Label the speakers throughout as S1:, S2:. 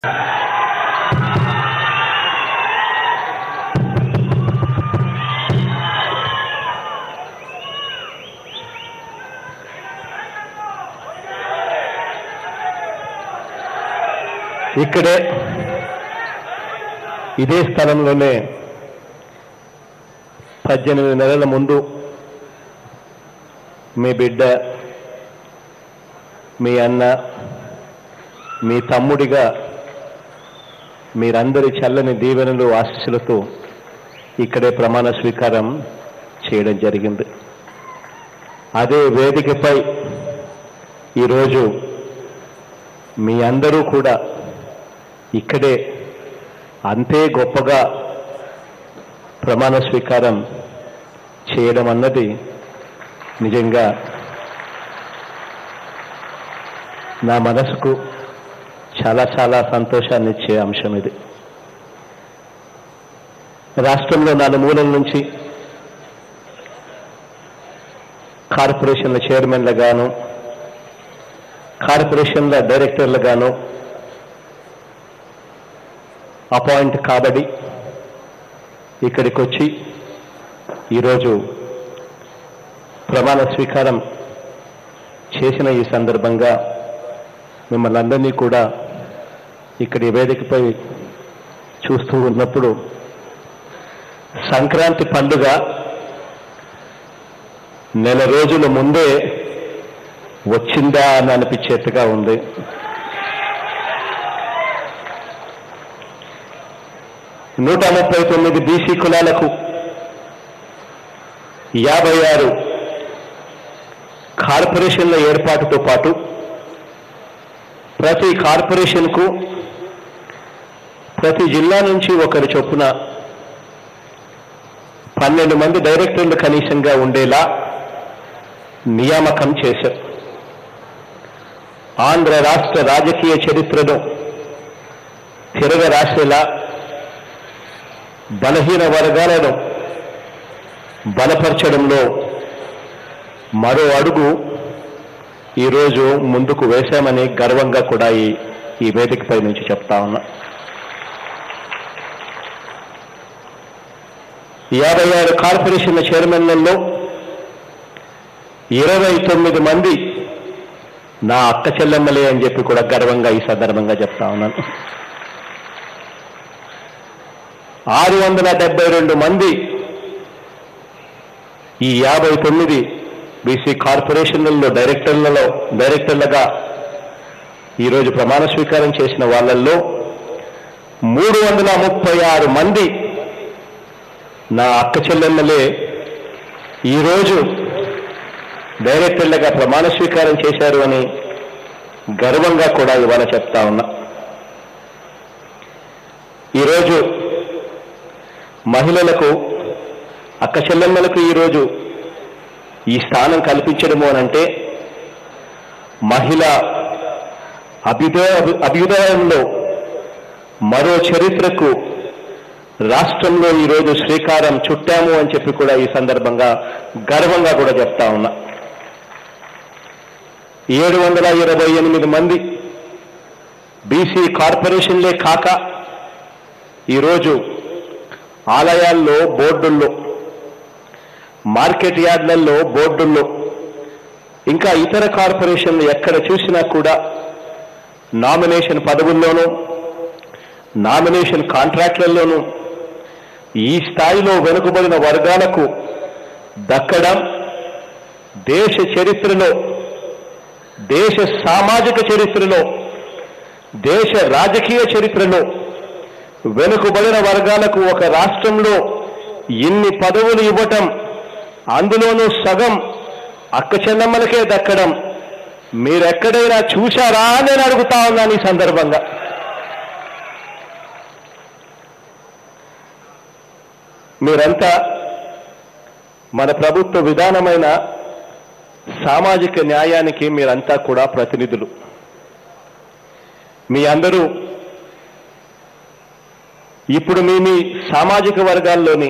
S1: ఇక్కడే ఇదే స్థలంలోనే పద్దెనిమిది నెలల ముందు మీ బిడ్డ మీ అన్న మీ తమ్ముడిగా మీరందరి చల్లని దీవెనలు ఆశీస్సులతో ఇక్కడే ప్రమాణ స్వీకారం చేయడం జరిగింది అదే వేదికపై ఈరోజు మీ అందరూ కూడా ఇక్కడే అంతే గొప్పగా ప్రమాణ స్వీకారం చేయడం అన్నది నిజంగా నా మనసుకు చాలా చాలా సంతోషాన్ని ఇచ్చే అంశం ఇది రాష్ట్రంలో నలుమూలల నుంచి కార్పొరేషన్ల చైర్మన్లుగాను కార్పొరేషన్ల డైరెక్టర్లుగాను అపాయింట్ కాబడి ఇక్కడికి వచ్చి ఈరోజు ప్రమాణ స్వీకారం చేసిన ఈ సందర్భంగా మిమ్మల్ని అందరినీ కూడా ఇక్కడి వేదికపై చూస్తూ ఉన్నప్పుడు సంక్రాంతి పండుగ నెల రోజుల ముందే వచ్చిందా అని అనిపించేట్టుగా ఉంది నూట ముప్పై తొమ్మిది బీసీ కులాలకు యాభై ఆరు కార్పొరేషన్ల ఏర్పాటుతో పాటు ప్రతి కార్పొరేషన్కు ప్రతి జిల్లా నుంచి ఒకరి చొప్పున పన్నెండు మంది డైరెక్టర్లు కనీసంగా ఉండేలా నియామకం చేశారు ఆంధ్ర రాష్ట్ర రాజకీయ చరిత్రను తిరగ రాసేలా బలహీన వర్గాలను బలపరచడంలో మరో అడుగు ఈరోజు ముందుకు వేశామని గర్వంగా కూడా ఈ ఈ వేదికపై నుంచి చెప్తా ఉన్నా యాభై ఆరు కార్పొరేషన్ల చైర్మన్లలో ఇరవై తొమ్మిది మంది నా అక్క చెల్లెమ్మలే అని చెప్పి కూడా గర్వంగా ఈ సందర్భంగా చెప్తా ఉన్నాను ఆరు వందల డెబ్బై రెండు మంది ఈ యాభై తొమ్మిది బీసీ కార్పొరేషన్లలో డైరెక్టర్లలో డైరెక్టర్లుగా ఈరోజు ప్రమాణ స్వీకారం చేసిన వాళ్ళల్లో మూడు వందల ముప్పై ఆరు మంది నా అక్క చెల్లెమ్మలే ఈరోజు డైరెక్టర్లుగా ప్రమాణ స్వీకారం చేశారు అని గర్వంగా కూడా ఇవాళ చెప్తా ఉన్నా ఈరోజు మహిళలకు అక్క చెల్లెమ్మలకు ఈరోజు ఈ స్థానం కల్పించడము అనంటే మహిళ అభ్యుదయ అభ్యుదయంలో మరో చరిత్రకు రాష్ట్రంలో ఈరోజు శ్రీకారం చుట్టాము అని చెప్పి కూడా ఈ సందర్భంగా గర్వంగా కూడా చెప్తా ఉన్నా ఏడు వందల ఇరవై ఎనిమిది మంది బీసీ కార్పొరేషన్లే కాక ఈరోజు ఆలయాల్లో బోర్డుల్లో మార్కెట్ యార్డ్లలో బోర్డుల్లో ఇంకా ఇతర కార్పొరేషన్లు ఎక్కడ చూసినా కూడా నామినేషన్ పదవుల్లోనూ నామినేషన్ కాంట్రాక్ట్లలోనూ ఈ స్థాయిలో వెనుకబడిన వర్గాలకు దక్కడం దేశ చరిత్రలో దేశ సామాజిక చరిత్రలో దేశ రాజకీయ చరిత్రలో వెనుకబడిన వర్గాలకు ఒక రాష్ట్రంలో ఇన్ని పదవులు ఇవ్వటం అందులోనూ సగం అక్క చెల్లమ్మలకే దక్కడం మీరెక్కడైనా చూశారా అని నేను అడుగుతా ఉన్నాను ఈ సందర్భంగా మీరంతా మన ప్రభుత్వ విధానమైన సామాజిక న్యాయానికి మీరంతా కూడా ప్రతినిధులు మీ అందరూ ఇప్పుడు మీ మీ సామాజిక వర్గాల్లోని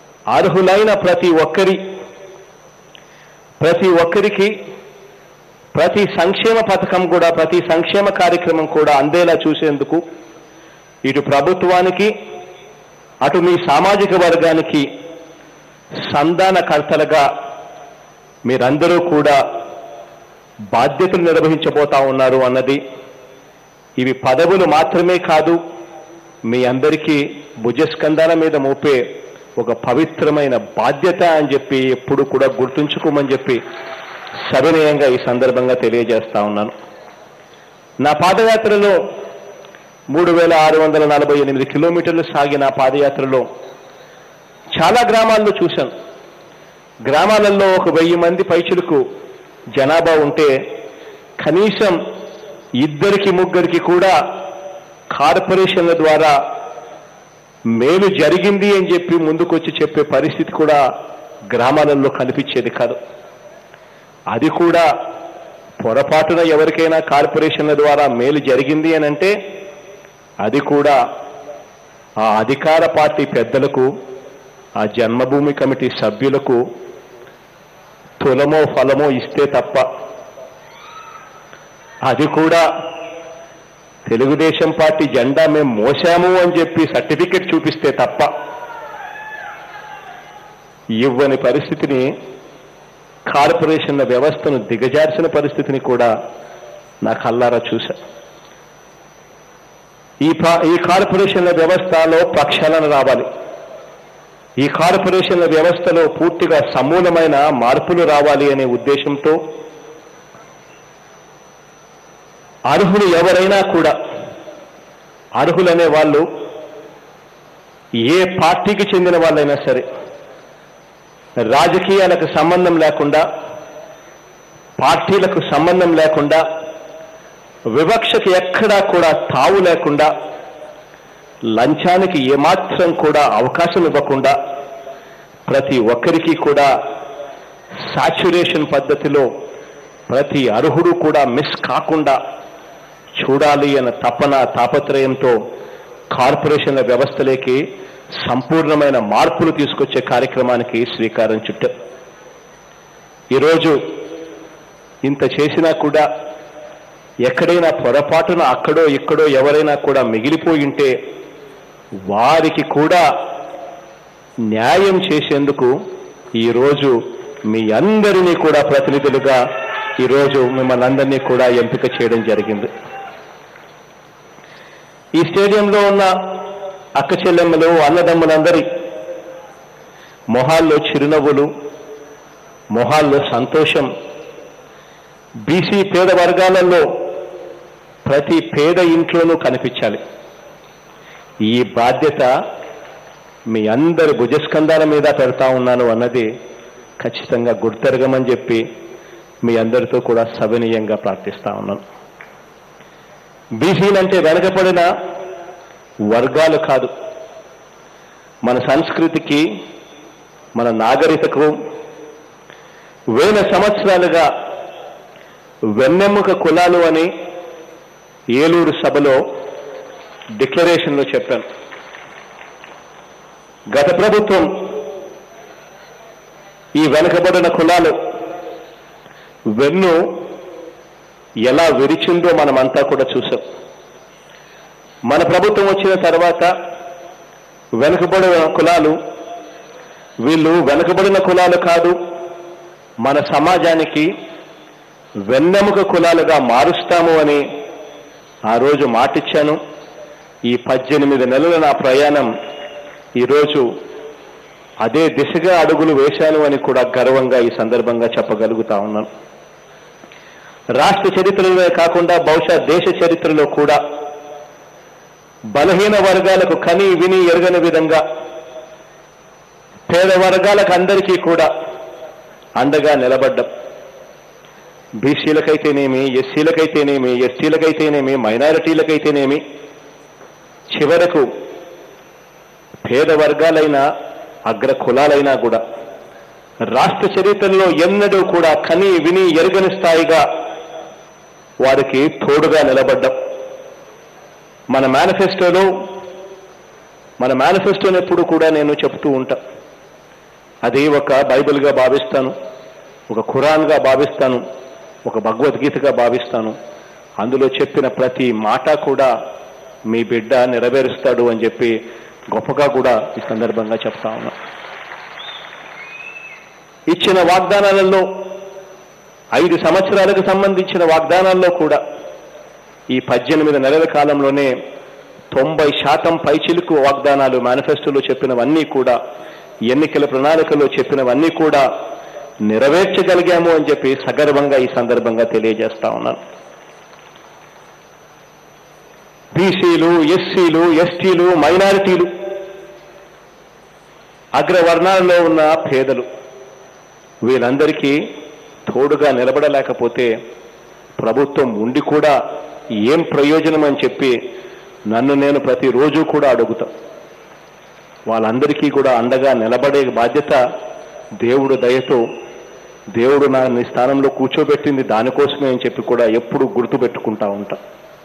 S1: అర్హులైన ప్రతి ఒక్కరి ప్రతి ఒక్కరికి ప్రతి సంక్షేమ పథకం కూడా ప్రతి సంక్షేమ కార్యక్రమం కూడా అందేలా చూసేందుకు ఇటు ప్రభుత్వానికి అటు మీ సామాజిక వర్గానికి సంధానకర్తలుగా మీరందరూ కూడా బాధ్యతలు నిర్వహించబోతా ఉన్నారు అన్నది ఇవి పదవులు మాత్రమే కాదు మీ అందరికీ భుజస్కంధాల మీద మోపే ఒక పవిత్రమైన బాధ్యత అని చెప్పి ఎప్పుడు కూడా గుర్తుంచుకోమని చెప్పి సవినయంగా ఈ సందర్భంగా తెలియజేస్తా ఉన్నాను నా పాదయాత్రలో మూడు వేల ఆరు వందల నలభై ఎనిమిది కిలోమీటర్లు సాగిన పాదయాత్రలో చాలా గ్రామాల్లో చూశాను గ్రామాలలో ఒక వెయ్యి మంది పైచులకు జనాభా ఉంటే కనీసం ఇద్దరికి ముగ్గురికి కూడా కార్పొరేషన్ల ద్వారా మేలు జరిగింది అని చెప్పి ముందుకొచ్చి చెప్పే పరిస్థితి కూడా గ్రామాలలో కనిపించేది కాదు అది కూడా పొరపాటున ఎవరికైనా కార్పొరేషన్ల ద్వారా మేలు జరిగింది అని అంటే అది కూడా ఆ అధికార పార్టీ పెద్దలకు ఆ జన్మభూమి కమిటీ సభ్యులకు తులమో ఫలమో ఇస్తే తప్ప అది కూడా తెలుగుదేశం పార్టీ జెండా మేము మోసాము అని చెప్పి సర్టిఫికెట్ చూపిస్తే తప్ప ఇవ్వని పరిస్థితిని కార్పొరేషన్ల వ్యవస్థను దిగజార్చిన పరిస్థితిని కూడా నా కల్లారా చూశా ఈ పా- ఈ కార్పొరేషన్ల వ్యవస్థలో ప్రక్షాళన రావాలి ఈ కార్పొరేషన్ల వ్యవస్థలో పూర్తిగా సమూలమైన మార్పులు రావాలి అనే ఉద్దేశంతో అర్హులు ఎవరైనా కూడా అర్హులనే వాళ్ళు ఏ పార్టీకి చెందిన వాళ్ళైనా సరే రాజకీయాలకు సంబంధం లేకుండా పార్టీలకు సంబంధం లేకుండా వివక్షకి ఎక్కడా కూడా తావు లేకుండా లంచానికి ఏమాత్రం కూడా అవకాశం ఇవ్వకుండా ప్రతి ఒక్కరికి కూడా సాచ్యురేషన్ పద్ధతిలో ప్రతి అర్హుడు కూడా మిస్ కాకుండా చూడాలి అన్న తపన తాపత్రయంతో కార్పొరేషన్ల వ్యవస్థలోకి సంపూర్ణమైన మార్పులు తీసుకొచ్చే కార్యక్రమానికి శ్రీకారం చుట్టారు ఈరోజు ఇంత చేసినా కూడా ఎక్కడైనా పొరపాటున అక్కడో ఇక్కడో ఎవరైనా కూడా మిగిలిపోయి ఉంటే వారికి కూడా న్యాయం చేసేందుకు ఈరోజు మీ అందరినీ కూడా ప్రతినిధులుగా ఈరోజు మిమ్మల్ని అందరినీ కూడా ఎంపిక చేయడం జరిగింది ఈ స్టేడియంలో ఉన్న అక్క చెల్లెమ్మలు అన్నదమ్ములందరి మొహాల్లో చిరునవ్వులు మొహాల్లో సంతోషం బీసీ పేద వర్గాలలో ప్రతి పేద ఇంట్లోనూ కనిపించాలి ఈ బాధ్యత మీ అందరి భుజస్కంధాల మీద పెడతా ఉన్నాను అన్నది ఖచ్చితంగా గుర్తెరగమని చెప్పి మీ అందరితో కూడా సవినీయంగా ప్రార్థిస్తా ఉన్నాను బీసీలంటే వెనకబడిన వర్గాలు కాదు మన సంస్కృతికి మన నాగరికకు వేల సంవత్సరాలుగా వెన్నెముక కులాలు అని ఏలూరు సభలో డిక్లరేషన్లో చెప్పాను గత ప్రభుత్వం ఈ వెనకబడిన కులాలు వెన్ను ఎలా విరిచిందో మనమంతా కూడా చూసాం మన ప్రభుత్వం వచ్చిన తర్వాత వెనుకబడిన కులాలు వీళ్ళు వెనుకబడిన కులాలు కాదు మన సమాజానికి వెన్నెముక కులాలుగా మారుస్తాము అని ఆ రోజు మాటిచ్చాను ఈ పద్దెనిమిది నెలల నా ప్రయాణం ఈరోజు అదే దిశగా అడుగులు వేశాను అని కూడా గర్వంగా ఈ సందర్భంగా చెప్పగలుగుతా ఉన్నాను రాష్ట్ర చరిత్రలోనే కాకుండా బహుశా దేశ చరిత్రలో కూడా బలహీన వర్గాలకు కని విని ఎరగని విధంగా పేద వర్గాలకు అందరికీ కూడా అండగా నిలబడ్డం బీసీలకైతేనేమి ఎస్సీలకైతేనేమి ఎస్టీలకైతేనేమి మైనారిటీలకైతేనేమి చివరకు పేద వర్గాలైన అగ్ర కులాలైనా కూడా రాష్ట్ర చరిత్రలో ఎన్నడూ కూడా కని విని ఎరగని స్థాయిగా వారికి తోడుగా నిలబడ్డం మన మేనిఫెస్టోలో మన మేనిఫెస్టోని ఎప్పుడు కూడా నేను చెప్తూ ఉంటా అది ఒక బైబిల్గా భావిస్తాను ఒక ఖురాన్గా భావిస్తాను ఒక భగవద్గీతగా భావిస్తాను అందులో చెప్పిన ప్రతి మాట కూడా మీ బిడ్డ నెరవేరుస్తాడు అని చెప్పి గొప్పగా కూడా ఈ సందర్భంగా చెప్తా ఉన్నా ఇచ్చిన వాగ్దానాలలో ఐదు సంవత్సరాలకు సంబంధించిన వాగ్దానాల్లో కూడా ఈ పద్దెనిమిది నెలల కాలంలోనే తొంభై శాతం పైచిలుకు వాగ్దానాలు మేనిఫెస్టోలో చెప్పినవన్నీ కూడా ఎన్నికల ప్రణాళికలో చెప్పినవన్నీ కూడా నెరవేర్చగలిగాము అని చెప్పి సగర్వంగా ఈ సందర్భంగా తెలియజేస్తా ఉన్నాను బీసీలు ఎస్సీలు ఎస్టీలు మైనారిటీలు అగ్రవర్ణాలలో ఉన్న పేదలు వీళ్ళందరికీ తోడుగా నిలబడలేకపోతే ప్రభుత్వం ఉండి కూడా ఏం ప్రయోజనం అని చెప్పి నన్ను నేను ప్రతిరోజు కూడా అడుగుతా వాళ్ళందరికీ కూడా అండగా నిలబడే బాధ్యత దేవుడు దయతో దేవుడు నా నీ స్థానంలో కూర్చోబెట్టింది దానికోసమే అని చెప్పి కూడా ఎప్పుడు గుర్తు పెట్టుకుంటా ఉంటా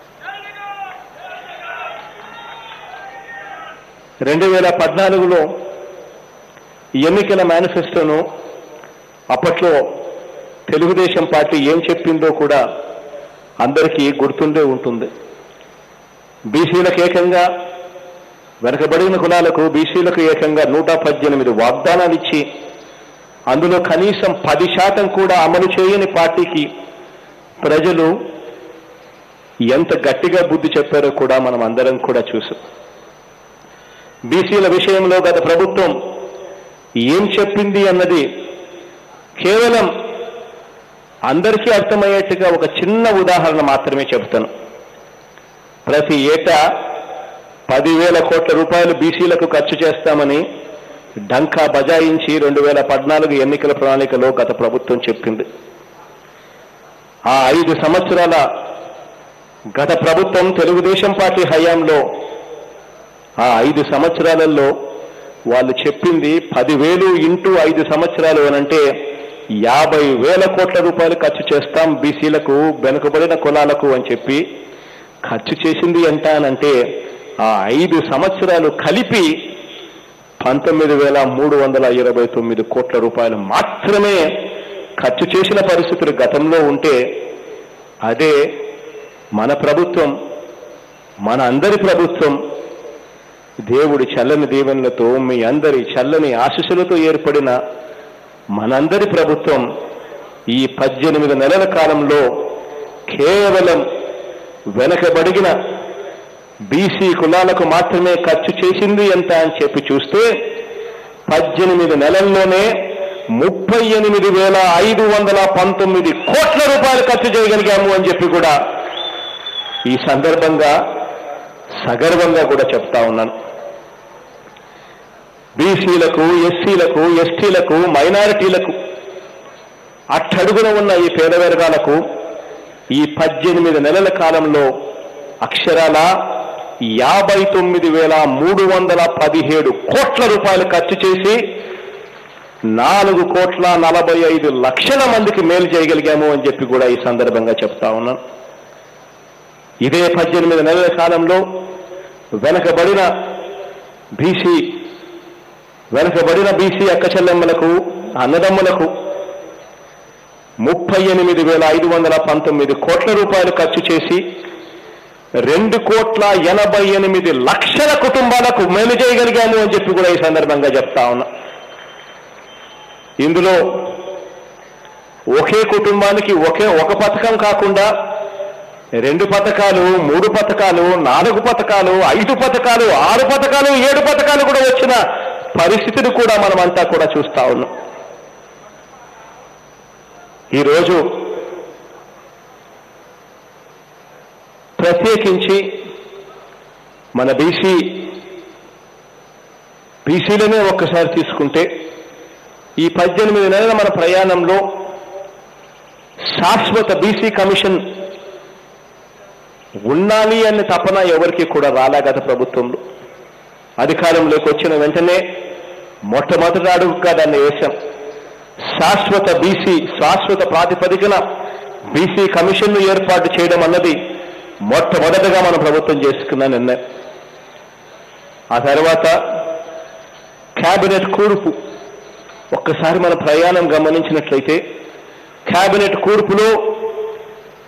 S1: రెండు వేల పద్నాలుగులో ఎన్నికల మేనిఫెస్టోను అప్పట్లో తెలుగుదేశం పార్టీ ఏం చెప్పిందో కూడా అందరికీ గుర్తుండే ఉంటుంది బీసీలకు ఏకంగా వెనకబడిన కులాలకు బీసీలకు ఏకంగా నూట పద్దెనిమిది వాగ్దానాలు ఇచ్చి అందులో కనీసం పది శాతం కూడా అమలు చేయని పార్టీకి ప్రజలు ఎంత గట్టిగా బుద్ధి చెప్పారో కూడా మనం అందరం కూడా చూసాం బీసీల విషయంలో గత ప్రభుత్వం ఏం చెప్పింది అన్నది కేవలం అందరికీ అర్థమయ్యేట్టుగా ఒక చిన్న ఉదాహరణ మాత్రమే చెబుతాను ప్రతి ఏటా పదివేల కోట్ల రూపాయలు బీసీలకు ఖర్చు చేస్తామని డంకా బజాయించి రెండు వేల పద్నాలుగు ఎన్నికల ప్రణాళికలో గత ప్రభుత్వం చెప్పింది ఆ ఐదు సంవత్సరాల గత ప్రభుత్వం తెలుగుదేశం పార్టీ హయాంలో ఆ ఐదు సంవత్సరాలలో వాళ్ళు చెప్పింది పదివేలు ఇంటూ ఐదు సంవత్సరాలు అనంటే యాభై వేల కోట్ల రూపాయలు ఖర్చు చేస్తాం బీసీలకు వెనుకబడిన కులాలకు అని చెప్పి ఖర్చు చేసింది ఎంత అనంటే ఆ ఐదు సంవత్సరాలు కలిపి పంతొమ్మిది వేల మూడు వందల ఇరవై తొమ్మిది కోట్ల రూపాయలు మాత్రమే ఖర్చు చేసిన పరిస్థితులు గతంలో ఉంటే అదే మన ప్రభుత్వం మన అందరి ప్రభుత్వం దేవుడి చల్లని దీవెనలతో మీ అందరి చల్లని ఆశీస్సులతో ఏర్పడిన మనందరి ప్రభుత్వం ఈ పద్దెనిమిది నెలల కాలంలో కేవలం వెనకబడిన బీసీ కులాలకు మాత్రమే ఖర్చు చేసింది ఎంత అని చెప్పి చూస్తే పద్దెనిమిది నెలల్లోనే ముప్పై ఎనిమిది వేల ఐదు వందల పంతొమ్మిది కోట్ల రూపాయలు ఖర్చు చేయగలిగాము అని చెప్పి కూడా ఈ సందర్భంగా సగర్వంగా కూడా చెప్తా ఉన్నాను బీసీలకు ఎస్సీలకు ఎస్టీలకు మైనారిటీలకు అట్టడుగున ఉన్న ఈ పేద వర్గాలకు ఈ పద్దెనిమిది నెలల కాలంలో అక్షరాల యాభై తొమ్మిది వేల మూడు వందల పదిహేడు కోట్ల రూపాయలు ఖర్చు చేసి నాలుగు కోట్ల నలభై ఐదు లక్షల మందికి మేలు చేయగలిగాము అని చెప్పి కూడా ఈ సందర్భంగా చెప్తా ఉన్నాను ఇదే పద్దెనిమిది నెలల కాలంలో వెనకబడిన బీసీ వెనకబడిన బీసీ అక్క చెల్లెమ్మలకు అన్నదమ్ములకు ముప్పై ఎనిమిది వేల ఐదు వందల పంతొమ్మిది కోట్ల రూపాయలు ఖర్చు చేసి రెండు కోట్ల ఎనభై ఎనిమిది లక్షల కుటుంబాలకు మేలు చేయగలిగాము అని చెప్పి కూడా ఈ సందర్భంగా చెప్తా ఉన్నా ఇందులో ఒకే కుటుంబానికి ఒకే ఒక పథకం కాకుండా రెండు పథకాలు మూడు పథకాలు నాలుగు పథకాలు ఐదు పథకాలు ఆరు పథకాలు ఏడు పథకాలు కూడా వచ్చిన పరిస్థితిని కూడా మనమంతా కూడా చూస్తా ఉన్నాం ఈరోజు ప్రత్యేకించి మన బీసీ బీసీలనే ఒక్కసారి తీసుకుంటే ఈ పద్దెనిమిది నెలల మన ప్రయాణంలో శాశ్వత బీసీ కమిషన్ ఉండాలి అనే తపన ఎవరికి కూడా రాలే గత ప్రభుత్వంలో అధికారంలోకి వచ్చిన వెంటనే మొట్టమొదటి అడుగుగా దాన్ని వేశాం శాశ్వత బీసీ శాశ్వత ప్రాతిపదికన బీసీ కమిషన్ను ఏర్పాటు చేయడం అన్నది మొట్టమొదటగా మన ప్రభుత్వం చేసుకున్న నిర్ణయం ఆ తర్వాత క్యాబినెట్ కూర్పు ఒక్కసారి మన ప్రయాణం గమనించినట్లయితే క్యాబినెట్ కూర్పులో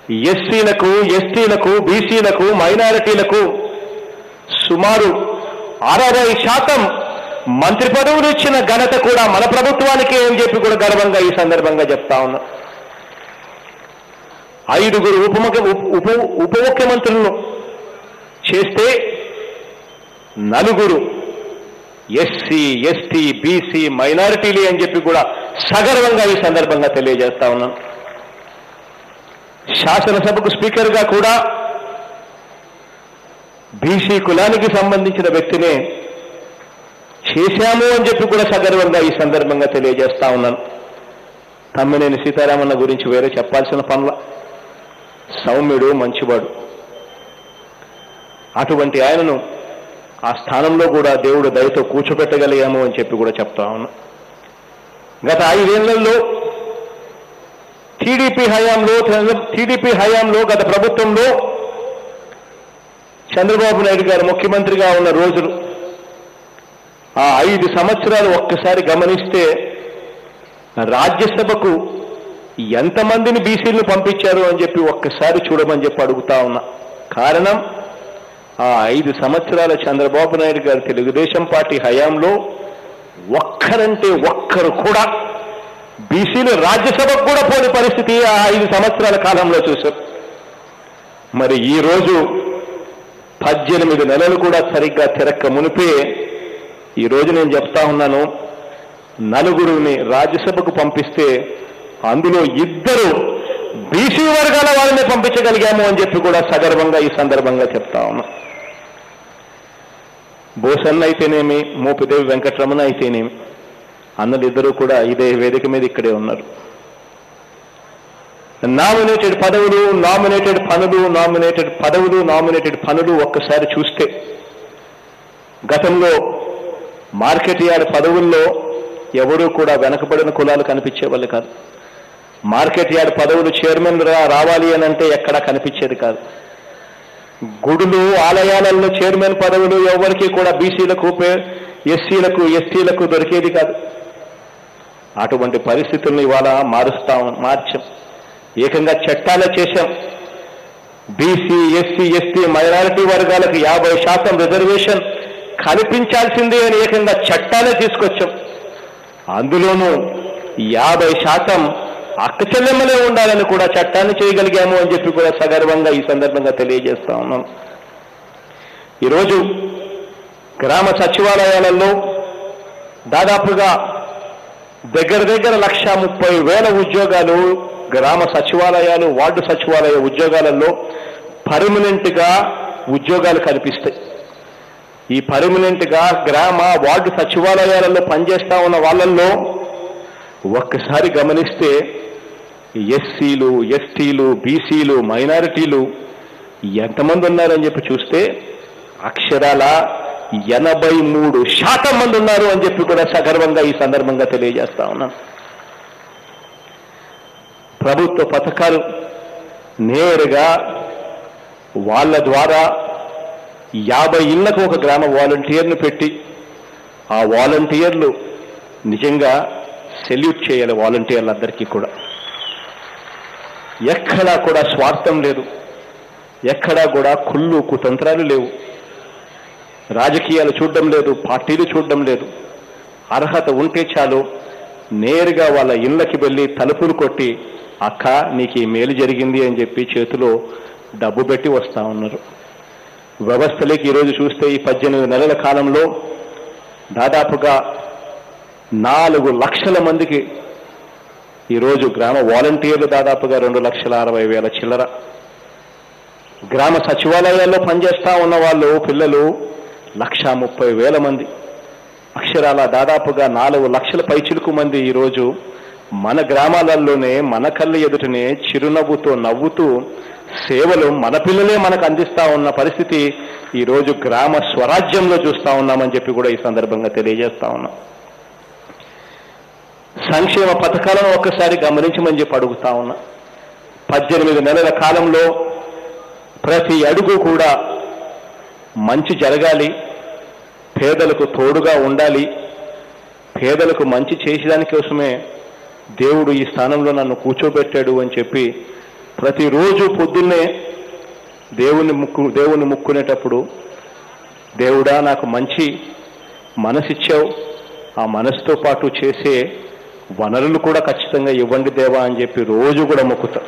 S1: ఎస్సీలకు ఎస్టీలకు బీసీలకు మైనారిటీలకు సుమారు అరవై శాతం మంత్రి పదవులు ఇచ్చిన ఘనత కూడా మన ప్రభుత్వానికి అని చెప్పి కూడా గర్వంగా ఈ సందర్భంగా చెప్తా ఉన్నా ఐదుగురు ఉప ముఖ్య- ఉప ఉప ముఖ్యమంత్రులను చేస్తే నలుగురు ఎస్సీ ఎస్టీ బీసీ మైనారిటీలు అని చెప్పి కూడా సగర్వంగా ఈ సందర్భంగా తెలియజేస్తా ఉన్నాను శాసనసభకు స్పీకర్గా కూడా బీసీ కులానికి సంబంధించిన వ్యక్తినే చేశాము అని చెప్పి కూడా సగర్వంగా ఈ సందర్భంగా తెలియజేస్తా ఉన్నాను తమ్మినేని సీతారామన్న గురించి వేరే చెప్పాల్సిన పనుల సౌమ్యుడు మంచివాడు అటువంటి ఆయనను ఆ స్థానంలో కూడా దేవుడు దయతో కూర్చోబెట్టగలిగాము అని చెప్పి కూడా చెప్తా ఉన్నా గత ఐదేళ్లలో టీడీపీ హయాంలో టీడీపీ హయాంలో గత ప్రభుత్వంలో చంద్రబాబు నాయుడు గారు ముఖ్యమంత్రిగా ఉన్న రోజులు ఆ ఐదు సంవత్సరాలు ఒక్కసారి గమనిస్తే రాజ్యసభకు ఎంతమందిని బీసీలను పంపించారు అని చెప్పి ఒక్కసారి చూడమని చెప్పి అడుగుతా ఉన్నా కారణం ఆ ఐదు సంవత్సరాల చంద్రబాబు నాయుడు గారి తెలుగుదేశం పార్టీ హయాంలో ఒక్కరంటే ఒక్కరు కూడా బీసీలు రాజ్యసభకు కూడా పోని పరిస్థితి ఆ ఐదు సంవత్సరాల కాలంలో చూశారు మరి ఈ రోజు పద్దెనిమిది నెలలు కూడా సరిగ్గా తిరక్క మునిపే ఈ రోజు నేను చెప్తా ఉన్నాను నలుగురిని రాజ్యసభకు పంపిస్తే అందులో ఇద్దరు బీసీ వర్గాల వాళ్ళని పంపించగలిగాము అని చెప్పి కూడా సగర్వంగా ఈ సందర్భంగా చెప్తా ఉన్నా బోసన్న అయితేనేమి మోపిదేవి వెంకటరమణ అయితేనేమి అన్నలిద్దరూ కూడా ఇదే వేదిక మీద ఇక్కడే ఉన్నారు నామినేటెడ్ పదవులు నామినేటెడ్ పనులు నామినేటెడ్ పదవులు నామినేటెడ్ పనులు ఒక్కసారి చూస్తే గతంలో మార్కెట్ యార్డ్ పదవుల్లో ఎవరూ కూడా వెనకబడిన కులాలు కనిపించేవాళ్ళు కాదు మార్కెట్ యార్డ్ పదవులు చైర్మన్ రా రావాలి అని అంటే ఎక్కడా కనిపించేది కాదు గుడులు ఆలయాలలో చైర్మన్ పదవులు ఎవరికి కూడా బీసీలకు ఎస్సీలకు ఎస్టీలకు దొరికేది కాదు అటువంటి పరిస్థితులను ఇవాళ మారుస్తాం మార్చాం ఏకంగా చట్టాలే చేశాం బీసీ ఎస్సీ ఎస్టీ మైనారిటీ వర్గాలకు యాభై శాతం రిజర్వేషన్ కల్పించాల్సిందే అని ఏకంగా చట్టాలే తీసుకొచ్చాం అందులోనూ యాభై శాతం అక్క చెల్లెమ్మలే ఉండాలని కూడా చట్టాన్ని చేయగలిగాము అని చెప్పి కూడా సగర్వంగా ఈ సందర్భంగా తెలియజేస్తా ఉన్నాం ఈరోజు గ్రామ సచివాలయాలలో దాదాపుగా దగ్గర దగ్గర లక్ష ముప్పై వేల ఉద్యోగాలు గ్రామ సచివాలయాలు వార్డు సచివాలయ ఉద్యోగాలలో పర్మనెంట్ గా ఉద్యోగాలు కల్పిస్తాయి ఈ పర్మనెంట్ గా గ్రామ వార్డు సచివాలయాలలో పనిచేస్తా ఉన్న వాళ్ళల్లో ఒక్కసారి గమనిస్తే ఎస్సీలు ఎస్టీలు బీసీలు మైనారిటీలు ఎంతమంది ఉన్నారని చెప్పి చూస్తే అక్షరాల ఎనభై మూడు శాతం మంది ఉన్నారు అని చెప్పి కూడా సగర్వంగా ఈ సందర్భంగా తెలియజేస్తా ఉన్నాను ప్రభుత్వ పథకాలు నేరుగా వాళ్ళ ద్వారా యాభై ఇళ్లకు ఒక గ్రామ వాలంటీర్ను పెట్టి ఆ వాలంటీర్లు నిజంగా సెల్యూట్ చేయాలి వాలంటీర్లందరికీ కూడా ఎక్కడా కూడా స్వార్థం లేదు ఎక్కడా కూడా కుళ్ళు కుతంత్రాలు లేవు రాజకీయాలు చూడడం లేదు పార్టీలు చూడడం లేదు అర్హత ఉంటే చాలు నేరుగా వాళ్ళ ఇళ్ళకి వెళ్ళి తలుపులు కొట్టి అక్క నీకు ఈ మేలు జరిగింది అని చెప్పి చేతిలో డబ్బు పెట్టి వస్తా ఉన్నారు వ్యవస్థలోకి ఈరోజు చూస్తే ఈ పద్దెనిమిది నెలల కాలంలో దాదాపుగా నాలుగు లక్షల మందికి ఈరోజు గ్రామ వాలంటీర్లు దాదాపుగా రెండు లక్షల అరవై వేల చిల్లర గ్రామ సచివాలయాల్లో పనిచేస్తా ఉన్న వాళ్ళు పిల్లలు లక్ష ముప్పై వేల మంది అక్షరాల దాదాపుగా నాలుగు లక్షల పైచిలుకు మంది ఈరోజు మన గ్రామాలలోనే మన కళ్ళ ఎదుటనే చిరునవ్వుతో నవ్వుతూ సేవలు మన పిల్లలే మనకు అందిస్తా ఉన్న పరిస్థితి ఈరోజు గ్రామ స్వరాజ్యంలో చూస్తా ఉన్నామని చెప్పి కూడా ఈ సందర్భంగా తెలియజేస్తా ఉన్నాం సంక్షేమ పథకాలను ఒక్కసారి గమనించమని చెప్పి అడుగుతా ఉన్నా పద్దెనిమిది నెలల కాలంలో ప్రతి అడుగు కూడా మంచి జరగాలి పేదలకు తోడుగా ఉండాలి పేదలకు మంచి చేసేదాని కోసమే దేవుడు ఈ స్థానంలో నన్ను కూర్చోబెట్టాడు అని చెప్పి ప్రతిరోజు పొద్దున్నే దేవుని ముక్కు దేవుని ముక్కునేటప్పుడు దేవుడా నాకు మంచి మనసిచ్చావు ఆ మనసుతో పాటు చేసే వనరులు కూడా ఖచ్చితంగా ఇవ్వండి దేవా అని చెప్పి రోజు కూడా మొక్కుతా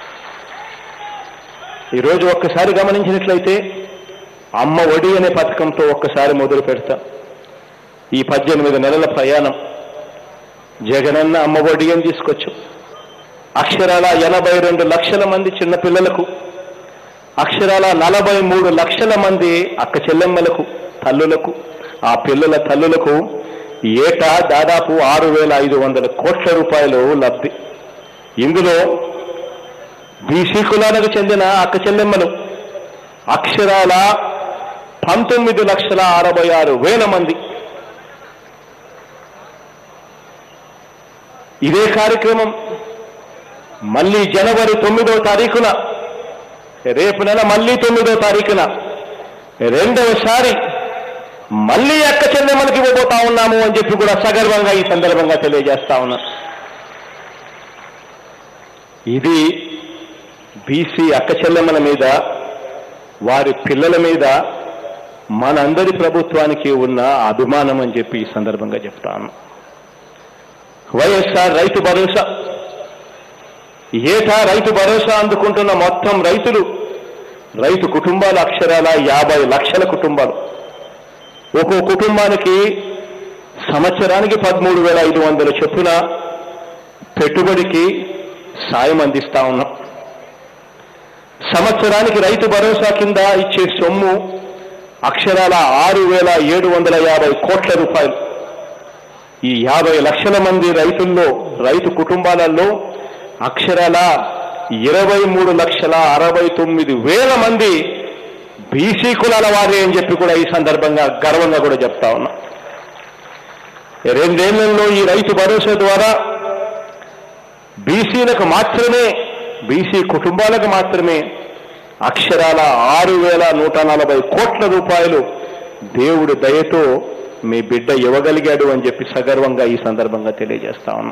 S1: ఈరోజు ఒక్కసారి గమనించినట్లయితే అమ్మ ఒడి అనే పథకంతో ఒక్కసారి మొదలు పెడతా ఈ పద్దెనిమిది నెలల ప్రయాణం జగనన్న అమ్మ ఒడి అని తీసుకొచ్చు అక్షరాల ఎనభై రెండు లక్షల మంది చిన్నపిల్లలకు అక్షరాల నలభై మూడు లక్షల మంది అక్క చెల్లెమ్మలకు తల్లులకు ఆ పిల్లల తల్లులకు ఏటా దాదాపు ఆరు వేల ఐదు వందల కోట్ల రూపాయలు లబ్ధి ఇందులో బీసీ కులాలకు చెందిన అక్క చెల్లెమ్మలు అక్షరాల పంతొమ్మిది లక్షల అరవై ఆరు వేల మంది ఇదే కార్యక్రమం మళ్ళీ జనవరి తొమ్మిదో తారీఖున రేపు నెల మళ్ళీ తొమ్మిదో తారీఖున రెండవసారి మళ్ళీ అక్క చెల్లెమ్మలకి ఇవ్వబోతా ఉన్నాము అని చెప్పి కూడా సగర్వంగా ఈ సందర్భంగా తెలియజేస్తా ఉన్నా ఇది బీసీ అక్క చెల్లెమ్మల మీద వారి పిల్లల మీద మనందరి ప్రభుత్వానికి ఉన్న అభిమానం అని చెప్పి ఈ సందర్భంగా చెప్తాను వైఎస్ఆర్ రైతు భరోసా ఏటా రైతు భరోసా అందుకుంటున్న మొత్తం రైతులు రైతు కుటుంబాల అక్షరాల యాభై లక్షల కుటుంబాలు ఒక్కో కుటుంబానికి సంవత్సరానికి పదమూడు వేల ఐదు వందల చొప్పున పెట్టుబడికి సాయం అందిస్తా ఉన్నాం సంవత్సరానికి రైతు భరోసా కింద ఇచ్చే సొమ్ము అక్షరాల ఆరు వేల ఏడు వందల యాభై కోట్ల రూపాయలు ఈ యాభై లక్షల మంది రైతుల్లో రైతు కుటుంబాలలో అక్షరాల ఇరవై మూడు లక్షల అరవై తొమ్మిది వేల మంది బీసీ కులాల వారే అని చెప్పి కూడా ఈ సందర్భంగా గర్వంగా కూడా చెప్తా ఉన్నా రెండేళ్లలో ఈ రైతు భరోసా ద్వారా బీసీలకు మాత్రమే బీసీ కుటుంబాలకు మాత్రమే అక్షరాల ఆరు వేల నూట నలభై కోట్ల రూపాయలు దేవుడి దయతో మీ బిడ్డ ఇవ్వగలిగాడు అని చెప్పి సగర్వంగా ఈ సందర్భంగా తెలియజేస్తా ఉన్నాం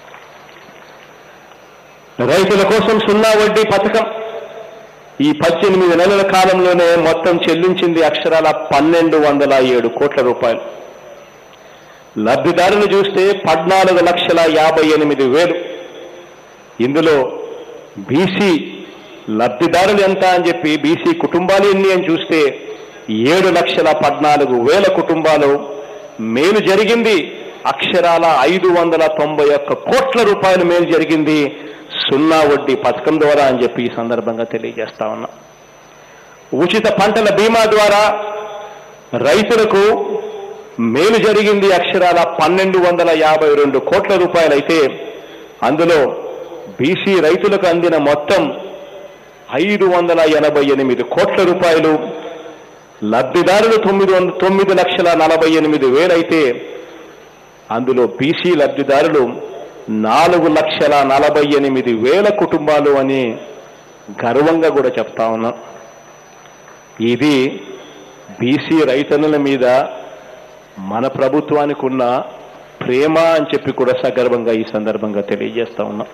S1: రైతుల కోసం సున్నా వడ్డీ పథకం ఈ పద్దెనిమిది నెలల కాలంలోనే మొత్తం చెల్లించింది అక్షరాల పన్నెండు వందల ఏడు కోట్ల రూపాయలు లబ్ధిదారులు చూస్తే పద్నాలుగు లక్షల యాభై ఎనిమిది వేలు ఇందులో బీసీ లబ్ధిదారులు ఎంత అని చెప్పి బీసీ కుటుంబాలు ఎన్ని అని చూస్తే ఏడు లక్షల పద్నాలుగు వేల కుటుంబాలు మేలు జరిగింది అక్షరాల ఐదు వందల తొంభై ఒక్క కోట్ల రూపాయలు మేలు జరిగింది సున్నా వడ్డీ పథకం ద్వారా అని చెప్పి ఈ సందర్భంగా తెలియజేస్తా ఉన్నా ఉచిత పంటల బీమా ద్వారా రైతులకు మేలు జరిగింది అక్షరాల పన్నెండు వందల యాభై రెండు కోట్ల రూపాయలైతే అందులో బీసీ రైతులకు అందిన మొత్తం ఐదు వందల ఎనభై ఎనిమిది కోట్ల రూపాయలు లబ్ధిదారులు తొమ్మిది వంద తొమ్మిది లక్షల నలభై ఎనిమిది వేలైతే అందులో బీసీ లబ్ధిదారులు నాలుగు లక్షల నలభై ఎనిమిది వేల కుటుంబాలు అని గర్వంగా కూడా చెప్తా ఉన్నాం ఇది బీసీ రైతన్నుల మీద మన ప్రభుత్వానికి ఉన్న ప్రేమ అని చెప్పి కూడా సగర్వంగా ఈ సందర్భంగా తెలియజేస్తా ఉన్నాం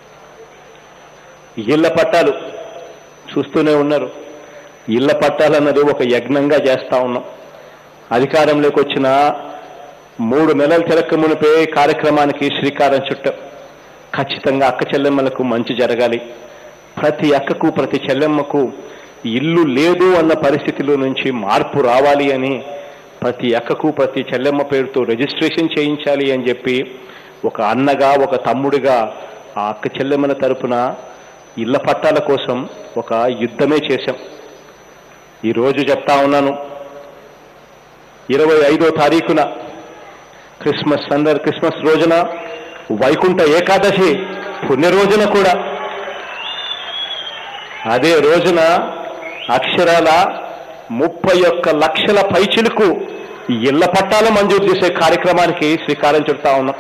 S1: ఇళ్ల పట్టాలు చూస్తూనే ఉన్నారు ఇళ్ల పట్టాలన్నది ఒక యజ్ఞంగా చేస్తా ఉన్నాం అధికారంలోకి వచ్చిన మూడు నెలల తిరక్క మునిపే కార్యక్రమానికి శ్రీకారం చుట్టాం ఖచ్చితంగా అక్క చెల్లెమ్మలకు మంచి జరగాలి ప్రతి అక్కకు ప్రతి చెల్లెమ్మకు ఇల్లు లేదు అన్న పరిస్థితిలో నుంచి మార్పు రావాలి అని ప్రతి అక్కకు ప్రతి చెల్లెమ్మ పేరుతో రిజిస్ట్రేషన్ చేయించాలి అని చెప్పి ఒక అన్నగా ఒక తమ్ముడిగా ఆ అక్క చెల్లెమ్మల తరపున ఇళ్ల పట్టాల కోసం ఒక యుద్ధమే చేశాం ఈరోజు చెప్తా ఉన్నాను ఇరవై ఐదో తారీఖున క్రిస్మస్ సందర్ క్రిస్మస్ రోజున వైకుంఠ ఏకాదశి పుణ్య రోజున కూడా అదే రోజున అక్షరాల ముప్పై ఒక్క లక్షల పైచిలకు ఇళ్ల పట్టాల మంజూరు చేసే కార్యక్రమానికి శ్రీకారం చుడతా ఉన్నాం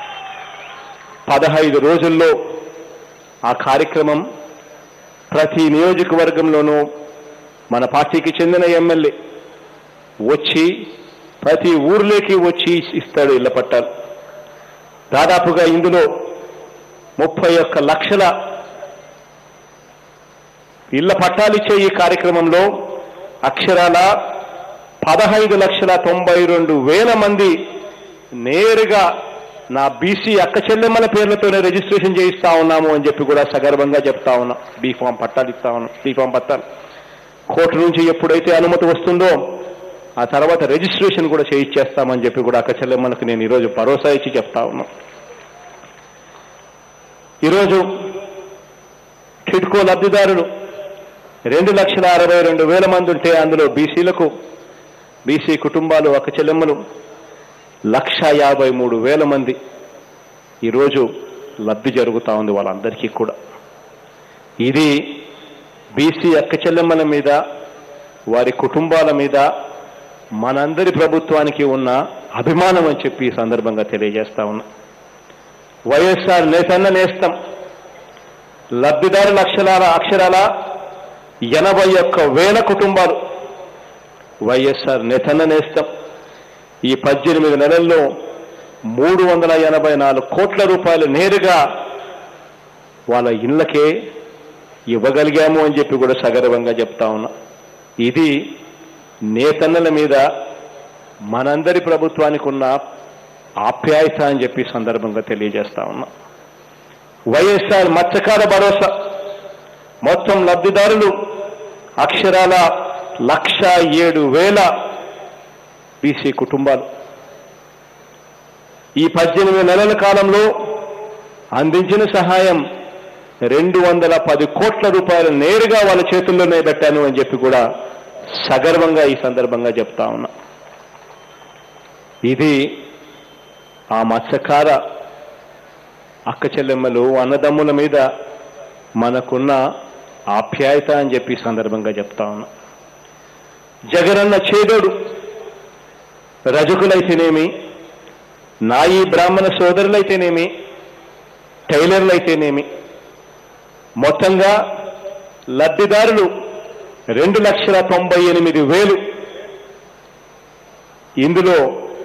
S1: పదహైదు రోజుల్లో ఆ కార్యక్రమం ప్రతి నియోజకవర్గంలోనూ మన పార్టీకి చెందిన ఎమ్మెల్యే వచ్చి ప్రతి ఊర్లోకి వచ్చి ఇస్తాడు ఇళ్ల పట్టాలు దాదాపుగా ఇందులో ముప్పై ఒక్క లక్షల ఇళ్ల పట్టాలిచ్చే ఈ కార్యక్రమంలో అక్షరాల పదహైదు లక్షల తొంభై రెండు వేల మంది నేరుగా నా బీసీ అక్క చెల్లెమ్మల పేర్లతోనే రిజిస్ట్రేషన్ చేయిస్తా ఉన్నాము అని చెప్పి కూడా సగర్వంగా చెప్తా ఉన్నా బీఫామ్ పట్టాలు ఇస్తా ఉన్నాం బీఫామ్ పట్టాలు కోర్టు నుంచి ఎప్పుడైతే అనుమతి వస్తుందో ఆ తర్వాత రిజిస్ట్రేషన్ కూడా చేయిచ్చేస్తామని చెప్పి కూడా అక్క చెల్లెమ్మలకు నేను ఈరోజు భరోసా ఇచ్చి చెప్తా ఉన్నా ఈరోజు టిడ్కో లబ్ధిదారులు రెండు లక్షల అరవై రెండు వేల మంది ఉంటే అందులో బీసీలకు బీసీ కుటుంబాలు అక్క చెల్లెమ్మలు లక్ష యాభై మూడు వేల మంది ఈరోజు లబ్ధి జరుగుతూ ఉంది వాళ్ళందరికీ కూడా ఇది బీసీ అక్క చెల్లెమ్మల మీద వారి కుటుంబాల మీద మనందరి ప్రభుత్వానికి ఉన్న అభిమానం అని చెప్పి ఈ సందర్భంగా తెలియజేస్తా ఉన్నా వైఎస్ఆర్ నేతన్న నేస్తం లబ్ధిదారుల అక్షరాల అక్షరాల ఎనభై ఒక్క వేల కుటుంబాలు వైఎస్ఆర్ నేతన్న నేస్తం ఈ పద్దెనిమిది నెలల్లో మూడు వందల ఎనభై నాలుగు కోట్ల రూపాయలు నేరుగా వాళ్ళ ఇళ్ళకే ఇవ్వగలిగాము అని చెప్పి కూడా సగర్వంగా చెప్తా ఉన్నా ఇది నేతన్నల మీద మనందరి ప్రభుత్వానికి ఉన్న ఆప్యాయత అని చెప్పి ఈ సందర్భంగా తెలియజేస్తా ఉన్నా వైఎస్ఆర్ మత్స్యకార భరోసా మొత్తం లబ్ధిదారులు అక్షరాల లక్ష ఏడు వేల బీసీ కుటుంబాలు ఈ పద్దెనిమిది నెలల కాలంలో అందించిన సహాయం రెండు వందల పది కోట్ల రూపాయలు నేరుగా వాళ్ళ చేతుల్లోనే పెట్టాను అని చెప్పి కూడా సగర్వంగా ఈ సందర్భంగా చెప్తా ఉన్నా ఇది ఆ మత్స్యకార అక్క చెల్లెమ్మలు అన్నదమ్ముల మీద మనకున్న ఆప్యాయత అని చెప్పి ఈ సందర్భంగా చెప్తా ఉన్నా జగనన్న చేదోడు రజకులైతేనేమి నాయి బ్రాహ్మణ సోదరులైతేనేమి టైలర్లైతేనేమి మొత్తంగా లబ్ధిదారులు రెండు లక్షల తొంభై ఎనిమిది వేలు ఇందులో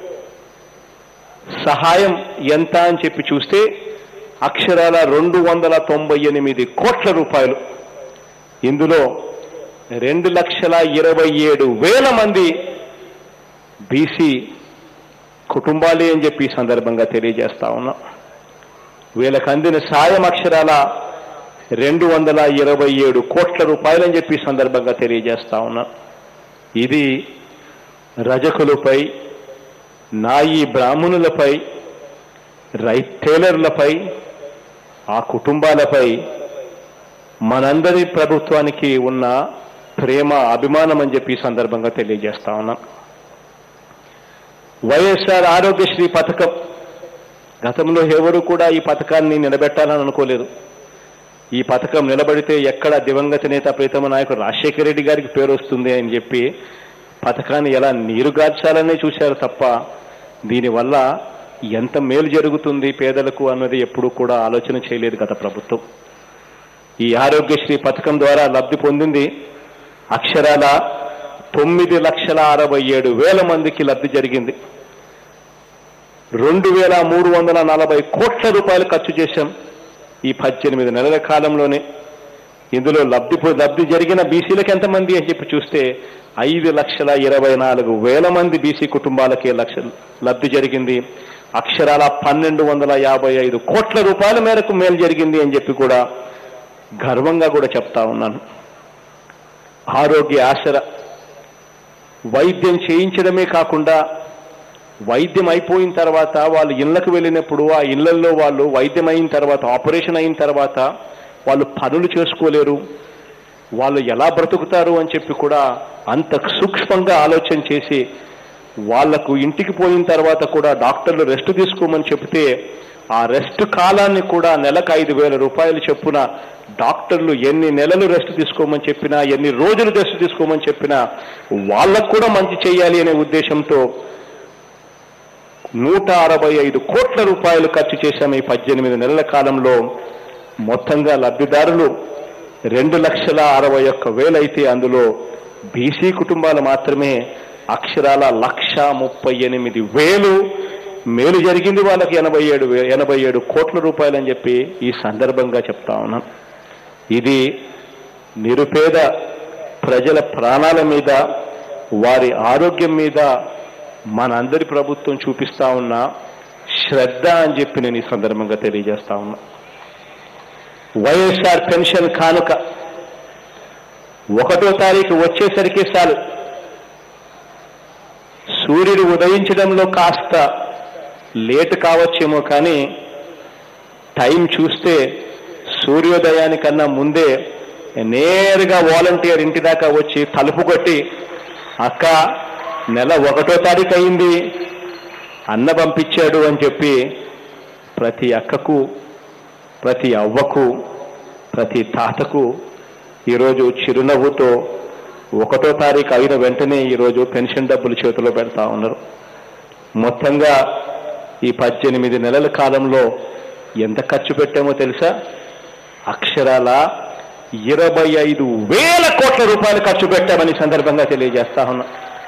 S1: సహాయం ఎంత అని చెప్పి చూస్తే అక్షరాల రెండు వందల తొంభై ఎనిమిది కోట్ల రూపాయలు ఇందులో రెండు లక్షల ఇరవై ఏడు వేల మంది బీసీ కుటుంబాలే అని చెప్పి ఈ సందర్భంగా తెలియజేస్తా ఉన్నా వీళ్ళకి అందిన సాయం అక్షరాల రెండు వందల ఇరవై ఏడు కోట్ల రూపాయలని చెప్పి ఈ సందర్భంగా తెలియజేస్తా ఉన్నా ఇది రజకులపై నాయి బ్రాహ్మణులపై రైట్ టైలర్లపై ఆ కుటుంబాలపై మనందరి ప్రభుత్వానికి ఉన్న ప్రేమ అభిమానం అని చెప్పి ఈ సందర్భంగా తెలియజేస్తా ఉన్నాం వైఎస్ఆర్ ఆరోగ్యశ్రీ పథకం గతంలో ఎవరు కూడా ఈ పథకాన్ని నిలబెట్టాలని అనుకోలేదు ఈ పథకం నిలబడితే ఎక్కడ దివంగత నేత ప్రీతమ నాయకుడు రాజశేఖర రెడ్డి గారికి పేరు వస్తుంది అని చెప్పి పథకాన్ని ఎలా నీరుగార్చాలనే చూశారు తప్ప దీనివల్ల ఎంత మేలు జరుగుతుంది పేదలకు అన్నది ఎప్పుడూ కూడా ఆలోచన చేయలేదు గత ప్రభుత్వం ఈ ఆరోగ్యశ్రీ పథకం ద్వారా లబ్ధి పొందింది అక్షరాల తొమ్మిది లక్షల అరవై ఏడు వేల మందికి లబ్ధి జరిగింది రెండు వేల మూడు వందల నలభై కోట్ల రూపాయలు ఖర్చు చేశాం ఈ పద్దెనిమిది నెలల కాలంలోనే ఇందులో లబ్ధి పొ- లబ్ధి జరిగిన బీసీలకు ఎంతమంది అని చెప్పి చూస్తే ఐదు లక్షల ఇరవై నాలుగు వేల మంది బీసీ కుటుంబాలకే లక్ష లబ్ధి జరిగింది అక్షరాల పన్నెండు వందల యాభై ఐదు కోట్ల రూపాయల మేరకు మేలు జరిగింది అని చెప్పి కూడా గర్వంగా కూడా చెప్తా ఉన్నాను ఆరోగ్య ఆసర వైద్యం చేయించడమే కాకుండా వైద్యం అయిపోయిన తర్వాత వాళ్ళు ఇళ్లకు వెళ్ళినప్పుడు ఆ ఇళ్లలో వాళ్ళు వైద్యం అయిన తర్వాత ఆపరేషన్ అయిన తర్వాత వాళ్ళు పనులు చేసుకోలేరు వాళ్ళు ఎలా బ్రతుకుతారు అని చెప్పి కూడా అంత సూక్ష్మంగా ఆలోచన చేసి వాళ్లకు ఇంటికి పోయిన తర్వాత కూడా డాక్టర్లు రెస్ట్ తీసుకోమని చెప్తే ఆ రెస్ట్ కాలాన్ని కూడా నెలకు ఐదు వేల రూపాయలు చొప్పున డాక్టర్లు ఎన్ని నెలలు రెస్ట్ తీసుకోమని చెప్పినా ఎన్ని రోజులు రెస్ట్ తీసుకోమని చెప్పినా వాళ్ళకు కూడా మంచి చేయాలి అనే ఉద్దేశంతో నూట అరవై ఐదు కోట్ల రూపాయలు ఖర్చు చేశాము ఈ పద్దెనిమిది నెలల కాలంలో మొత్తంగా లబ్ధిదారులు రెండు లక్షల అరవై ఒక్క వేలైతే అందులో బీసీ కుటుంబాలు మాత్రమే అక్షరాల లక్ష ముప్పై ఎనిమిది వేలు మేలు జరిగింది వాళ్ళకి ఎనభై ఏడు వే- ఎనభై ఏడు కోట్ల రూపాయలు అని చెప్పి ఈ సందర్భంగా చెప్తా ఉన్నాం ఇది నిరుపేద ప్రజల ప్రాణాల మీద వారి ఆరోగ్యం మీద మనందరి ప్రభుత్వం చూపిస్తా ఉన్న శ్రద్ధ అని చెప్పి నేను ఈ సందర్భంగా తెలియజేస్తా ఉన్నా వైఎస్ఆర్ పెన్షన్ కానుక ఒకటో తారీఖు వచ్చేసరికి చాలు సూర్యుడు ఉదయించడంలో కాస్త లేటు కావచ్చేమో కానీ టైం చూస్తే సూర్యోదయానికన్నా ముందే నేరుగా వాలంటీర్ ఇంటి దాకా వచ్చి తలుపు కొట్టి అక్క నెల ఒకటో తారీఖు అయింది అన్న పంపించాడు అని చెప్పి ప్రతి అక్కకు ప్రతి అవ్వకు ప్రతి తాతకు ఈరోజు చిరునవ్వుతో ఒకటో తారీఖు అయిన వెంటనే ఈరోజు పెన్షన్ డబ్బులు చేతిలో పెడతా ఉన్నారు మొత్తంగా ఈ పద్దెనిమిది నెలల కాలంలో ఎంత ఖర్చు పెట్టామో తెలుసా అక్షరాల ఇరవై ఐదు వేల కోట్ల రూపాయలు ఖర్చు పెట్టామని సందర్భంగా తెలియజేస్తా ఉన్నా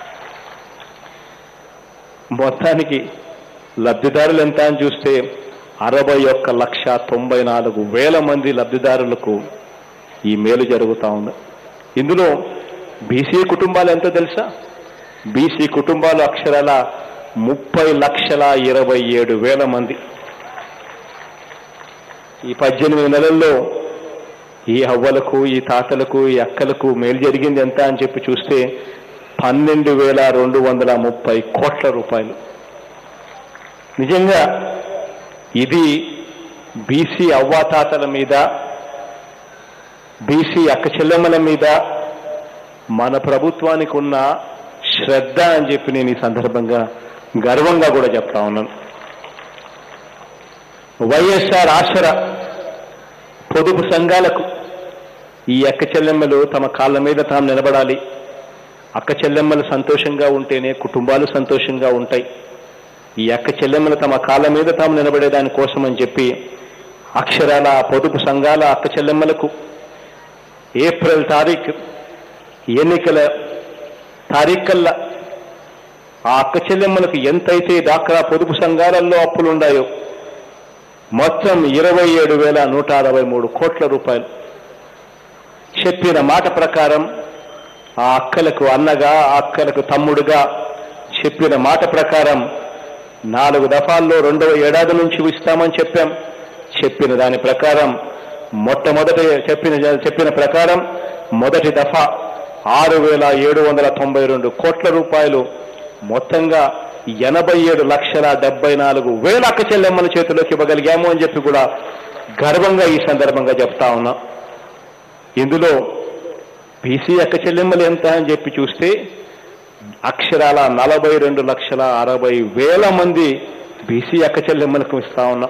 S1: మొత్తానికి లబ్ధిదారులు ఎంత అని చూస్తే అరవై ఒక్క లక్ష తొంభై నాలుగు వేల మంది లబ్ధిదారులకు ఈ మేలు జరుగుతా ఉంది ఇందులో బీసీ కుటుంబాలు ఎంతో తెలుసా బీసీ కుటుంబాలు అక్షరాల ముప్పై లక్షల ఇరవై ఏడు వేల మంది ఈ పద్దెనిమిది నెలల్లో ఈ అవ్వలకు ఈ తాతలకు ఈ అక్కలకు మేలు జరిగింది ఎంత అని చెప్పి చూస్తే పన్నెండు వేల రెండు వందల ముప్పై కోట్ల రూపాయలు నిజంగా ఇది బీసీ అవ్వాతాతల మీద బీసీ అక్క చెల్లెమ్మల మీద మన ప్రభుత్వానికి ఉన్న శ్రద్ధ అని చెప్పి నేను ఈ సందర్భంగా గర్వంగా కూడా చెప్తా ఉన్నాను వైఎస్ఆర్ ఆసరా పొదుపు సంఘాలకు ఈ అక్క చెల్లెమ్మలు తమ కాళ్ళ మీద తాము నిలబడాలి అక్క చెల్లెమ్మలు సంతోషంగా ఉంటేనే కుటుంబాలు సంతోషంగా ఉంటాయి ఈ అక్క చెల్లెమ్మలు తమ కాళ్ళ మీద తాము నిలబడే దానికోసం అని చెప్పి అక్షరాల ఆ పొదుపు సంఘాల అక్క చెల్లెమ్మలకు ఏప్రిల్ తారీఖు ఎన్నికల తారీఖల్లా ఆ అక్క చెల్లెమ్మలకు ఎంతైతే డాక్రా పొదుపు సంఘాలలో అప్పులు ఉన్నాయో మొత్తం ఇరవై ఏడు వేల నూట అరవై మూడు కోట్ల రూపాయలు చెప్పిన మాట ప్రకారం ఆ అక్కలకు అన్నగా ఆ అక్కలకు తమ్ముడుగా చెప్పిన మాట ప్రకారం నాలుగు దఫాల్లో రెండవ ఏడాది నుంచి ఇస్తామని చెప్పాం చెప్పిన దాని ప్రకారం మొట్టమొదటి చెప్పిన చెప్పిన ప్రకారం మొదటి దఫా ఆరు వేల ఏడు వందల తొంభై రెండు కోట్ల రూపాయలు మొత్తంగా ఎనభై ఏడు లక్షల డెబ్బై నాలుగు వేల అక్క చెల్లెమ్మల చేతిలోకి ఇవ్వగలిగాము అని చెప్పి కూడా గర్వంగా ఈ సందర్భంగా చెప్తా ఉన్నా ఇందులో బీసీ అక్క చెల్లెమ్మలు ఎంత అని చెప్పి చూస్తే అక్షరాల నలభై రెండు లక్షల అరవై వేల మంది బీసీ అక్క చెల్లెమ్మలకు ఇస్తా ఉన్నాం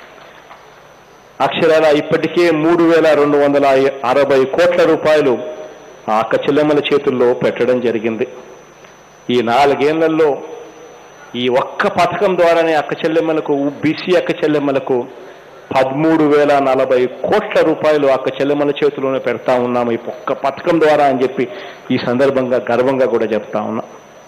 S1: అక్షరాల ఇప్పటికే మూడు వేల రెండు వందల అరవై కోట్ల రూపాయలు ఆ అక్క చెల్లెమ్మల చేతుల్లో పెట్టడం జరిగింది ఈ నాలుగేళ్లలో ఈ ఒక్క పథకం ద్వారానే అక్క చెల్లెమ్మలకు బీసీ అక్క చెల్లెమ్మలకు పదమూడు వేల నలభై కోట్ల రూపాయలు అక్క చెల్లెమ్మల చేతిలోనే పెడతా ఉన్నాము ఈ ఒక్క పథకం ద్వారా అని చెప్పి ఈ సందర్భంగా గర్వంగా కూడా చెప్తా ఉన్నా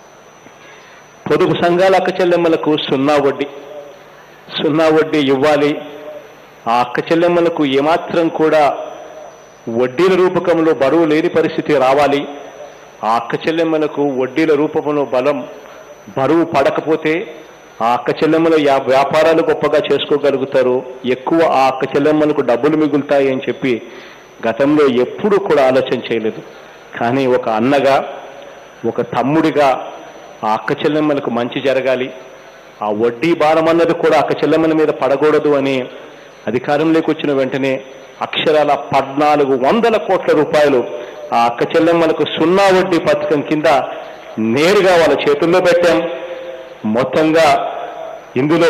S1: పొదుపు సంఘాల అక్క చెల్లెమ్మలకు సున్నా వడ్డీ సున్నా వడ్డీ ఇవ్వాలి ఆ అక్క చెల్లెమ్మలకు ఏమాత్రం కూడా వడ్డీల రూపకంలో బరువు లేని పరిస్థితి రావాలి ఆ అక్క చెల్లెమ్మలకు వడ్డీల రూపంలో బలం బరువు పడకపోతే ఆ అక్క చెల్లెమ్మల యా- వ్యాపారాలు గొప్పగా చేసుకోగలుగుతారు ఎక్కువ ఆ అక్క చెల్లెమ్మలకు డబ్బులు మిగులుతాయి అని చెప్పి గతంలో ఎప్పుడూ కూడా ఆలోచన చేయలేదు కానీ ఒక అన్నగా ఒక తమ్ముడిగా ఆ అక్క చెల్లెమ్మలకు మంచి జరగాలి ఆ వడ్డీ భారం అన్నది కూడా అక్క చెల్లెమ్మల మీద పడకూడదు అని అధికారంలోకి వచ్చిన వెంటనే అక్షరాల పద్నాలుగు వందల కోట్ల రూపాయలు ఆ అక్క చెల్లెమ్మలకు సున్నా వడ్డీ పథకం కింద నేరుగా వాళ్ళ చేతుల్లో పెట్టాం మొత్తంగా ఇందులో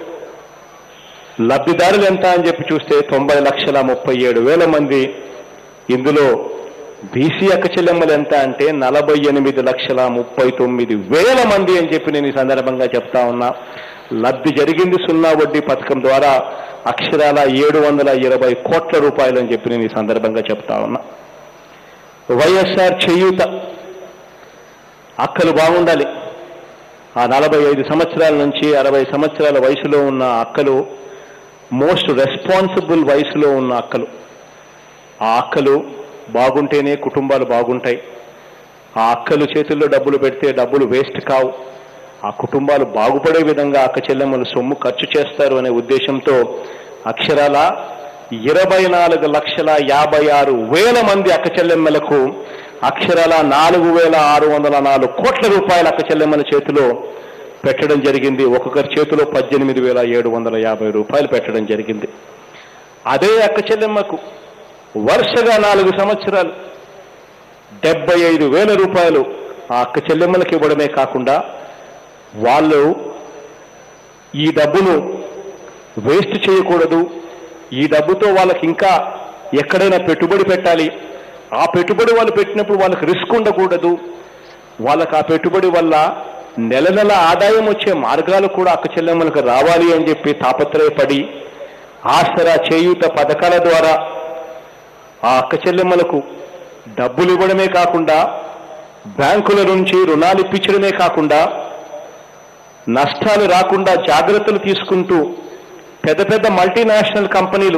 S1: లబ్ధిదారులు ఎంత అని చెప్పి చూస్తే తొంభై లక్షల ముప్పై ఏడు వేల మంది ఇందులో బీసీ అక్క చెల్లెమ్మలు ఎంత అంటే నలభై ఎనిమిది లక్షల ముప్పై తొమ్మిది వేల మంది అని చెప్పి నేను ఈ సందర్భంగా చెప్తా ఉన్నా లబ్ధి జరిగింది సున్నా వడ్డీ పథకం ద్వారా అక్షరాల ఏడు వందల ఇరవై కోట్ల రూపాయలు అని చెప్పి నేను ఈ సందర్భంగా చెప్తా ఉన్నా వైఎస్ఆర్ చేయూత అక్కలు బాగుండాలి ఆ నలభై ఐదు సంవత్సరాల నుంచి అరవై సంవత్సరాల వయసులో ఉన్న అక్కలు మోస్ట్ రెస్పాన్సిబుల్ వయసులో ఉన్న అక్కలు ఆ అక్కలు బాగుంటేనే కుటుంబాలు బాగుంటాయి ఆ అక్కలు చేతుల్లో డబ్బులు పెడితే డబ్బులు వేస్ట్ కావు ఆ కుటుంబాలు బాగుపడే విధంగా అక్క చెల్లెమ్మలు సొమ్ము ఖర్చు చేస్తారు అనే ఉద్దేశంతో అక్షరాల ఇరవై నాలుగు లక్షల యాభై ఆరు వేల మంది అక్క చెల్లెమ్మలకు అక్షరాల నాలుగు వేల ఆరు వందల నాలుగు కోట్ల రూపాయల అక్క చెల్లెమ్మల చేతిలో పెట్టడం జరిగింది ఒక్కొక్కరి చేతిలో పద్దెనిమిది వేల ఏడు వందల యాభై రూపాయలు పెట్టడం జరిగింది అదే అక్క చెల్లెమ్మకు వరుసగా నాలుగు సంవత్సరాలు డెబ్బై ఐదు వేల రూపాయలు ఆ అక్క చెల్లెమ్మలకు ఇవ్వడమే కాకుండా వాళ్ళు ఈ డబ్బును వేస్ట్ చేయకూడదు ఈ డబ్బుతో వాళ్ళకి ఇంకా ఎక్కడైనా పెట్టుబడి పెట్టాలి ఆ పెట్టుబడి వాళ్ళు పెట్టినప్పుడు వాళ్ళకి రిస్క్ ఉండకూడదు వాళ్ళకి ఆ పెట్టుబడి వల్ల నెల నెల ఆదాయం వచ్చే మార్గాలు కూడా అక్క చెల్లెమ్మలకు రావాలి అని చెప్పి తాపత్రయపడి ఆసరా చేయూత పథకాల ద్వారా ఆ అక్క చెల్లెమ్మలకు డబ్బులు ఇవ్వడమే కాకుండా బ్యాంకుల నుంచి రుణాలు ఇప్పించడమే కాకుండా నష్టాలు రాకుండా జాగ్రత్తలు తీసుకుంటూ పెద్ద పెద్ద మల్టీనేషనల్ కంపెనీలు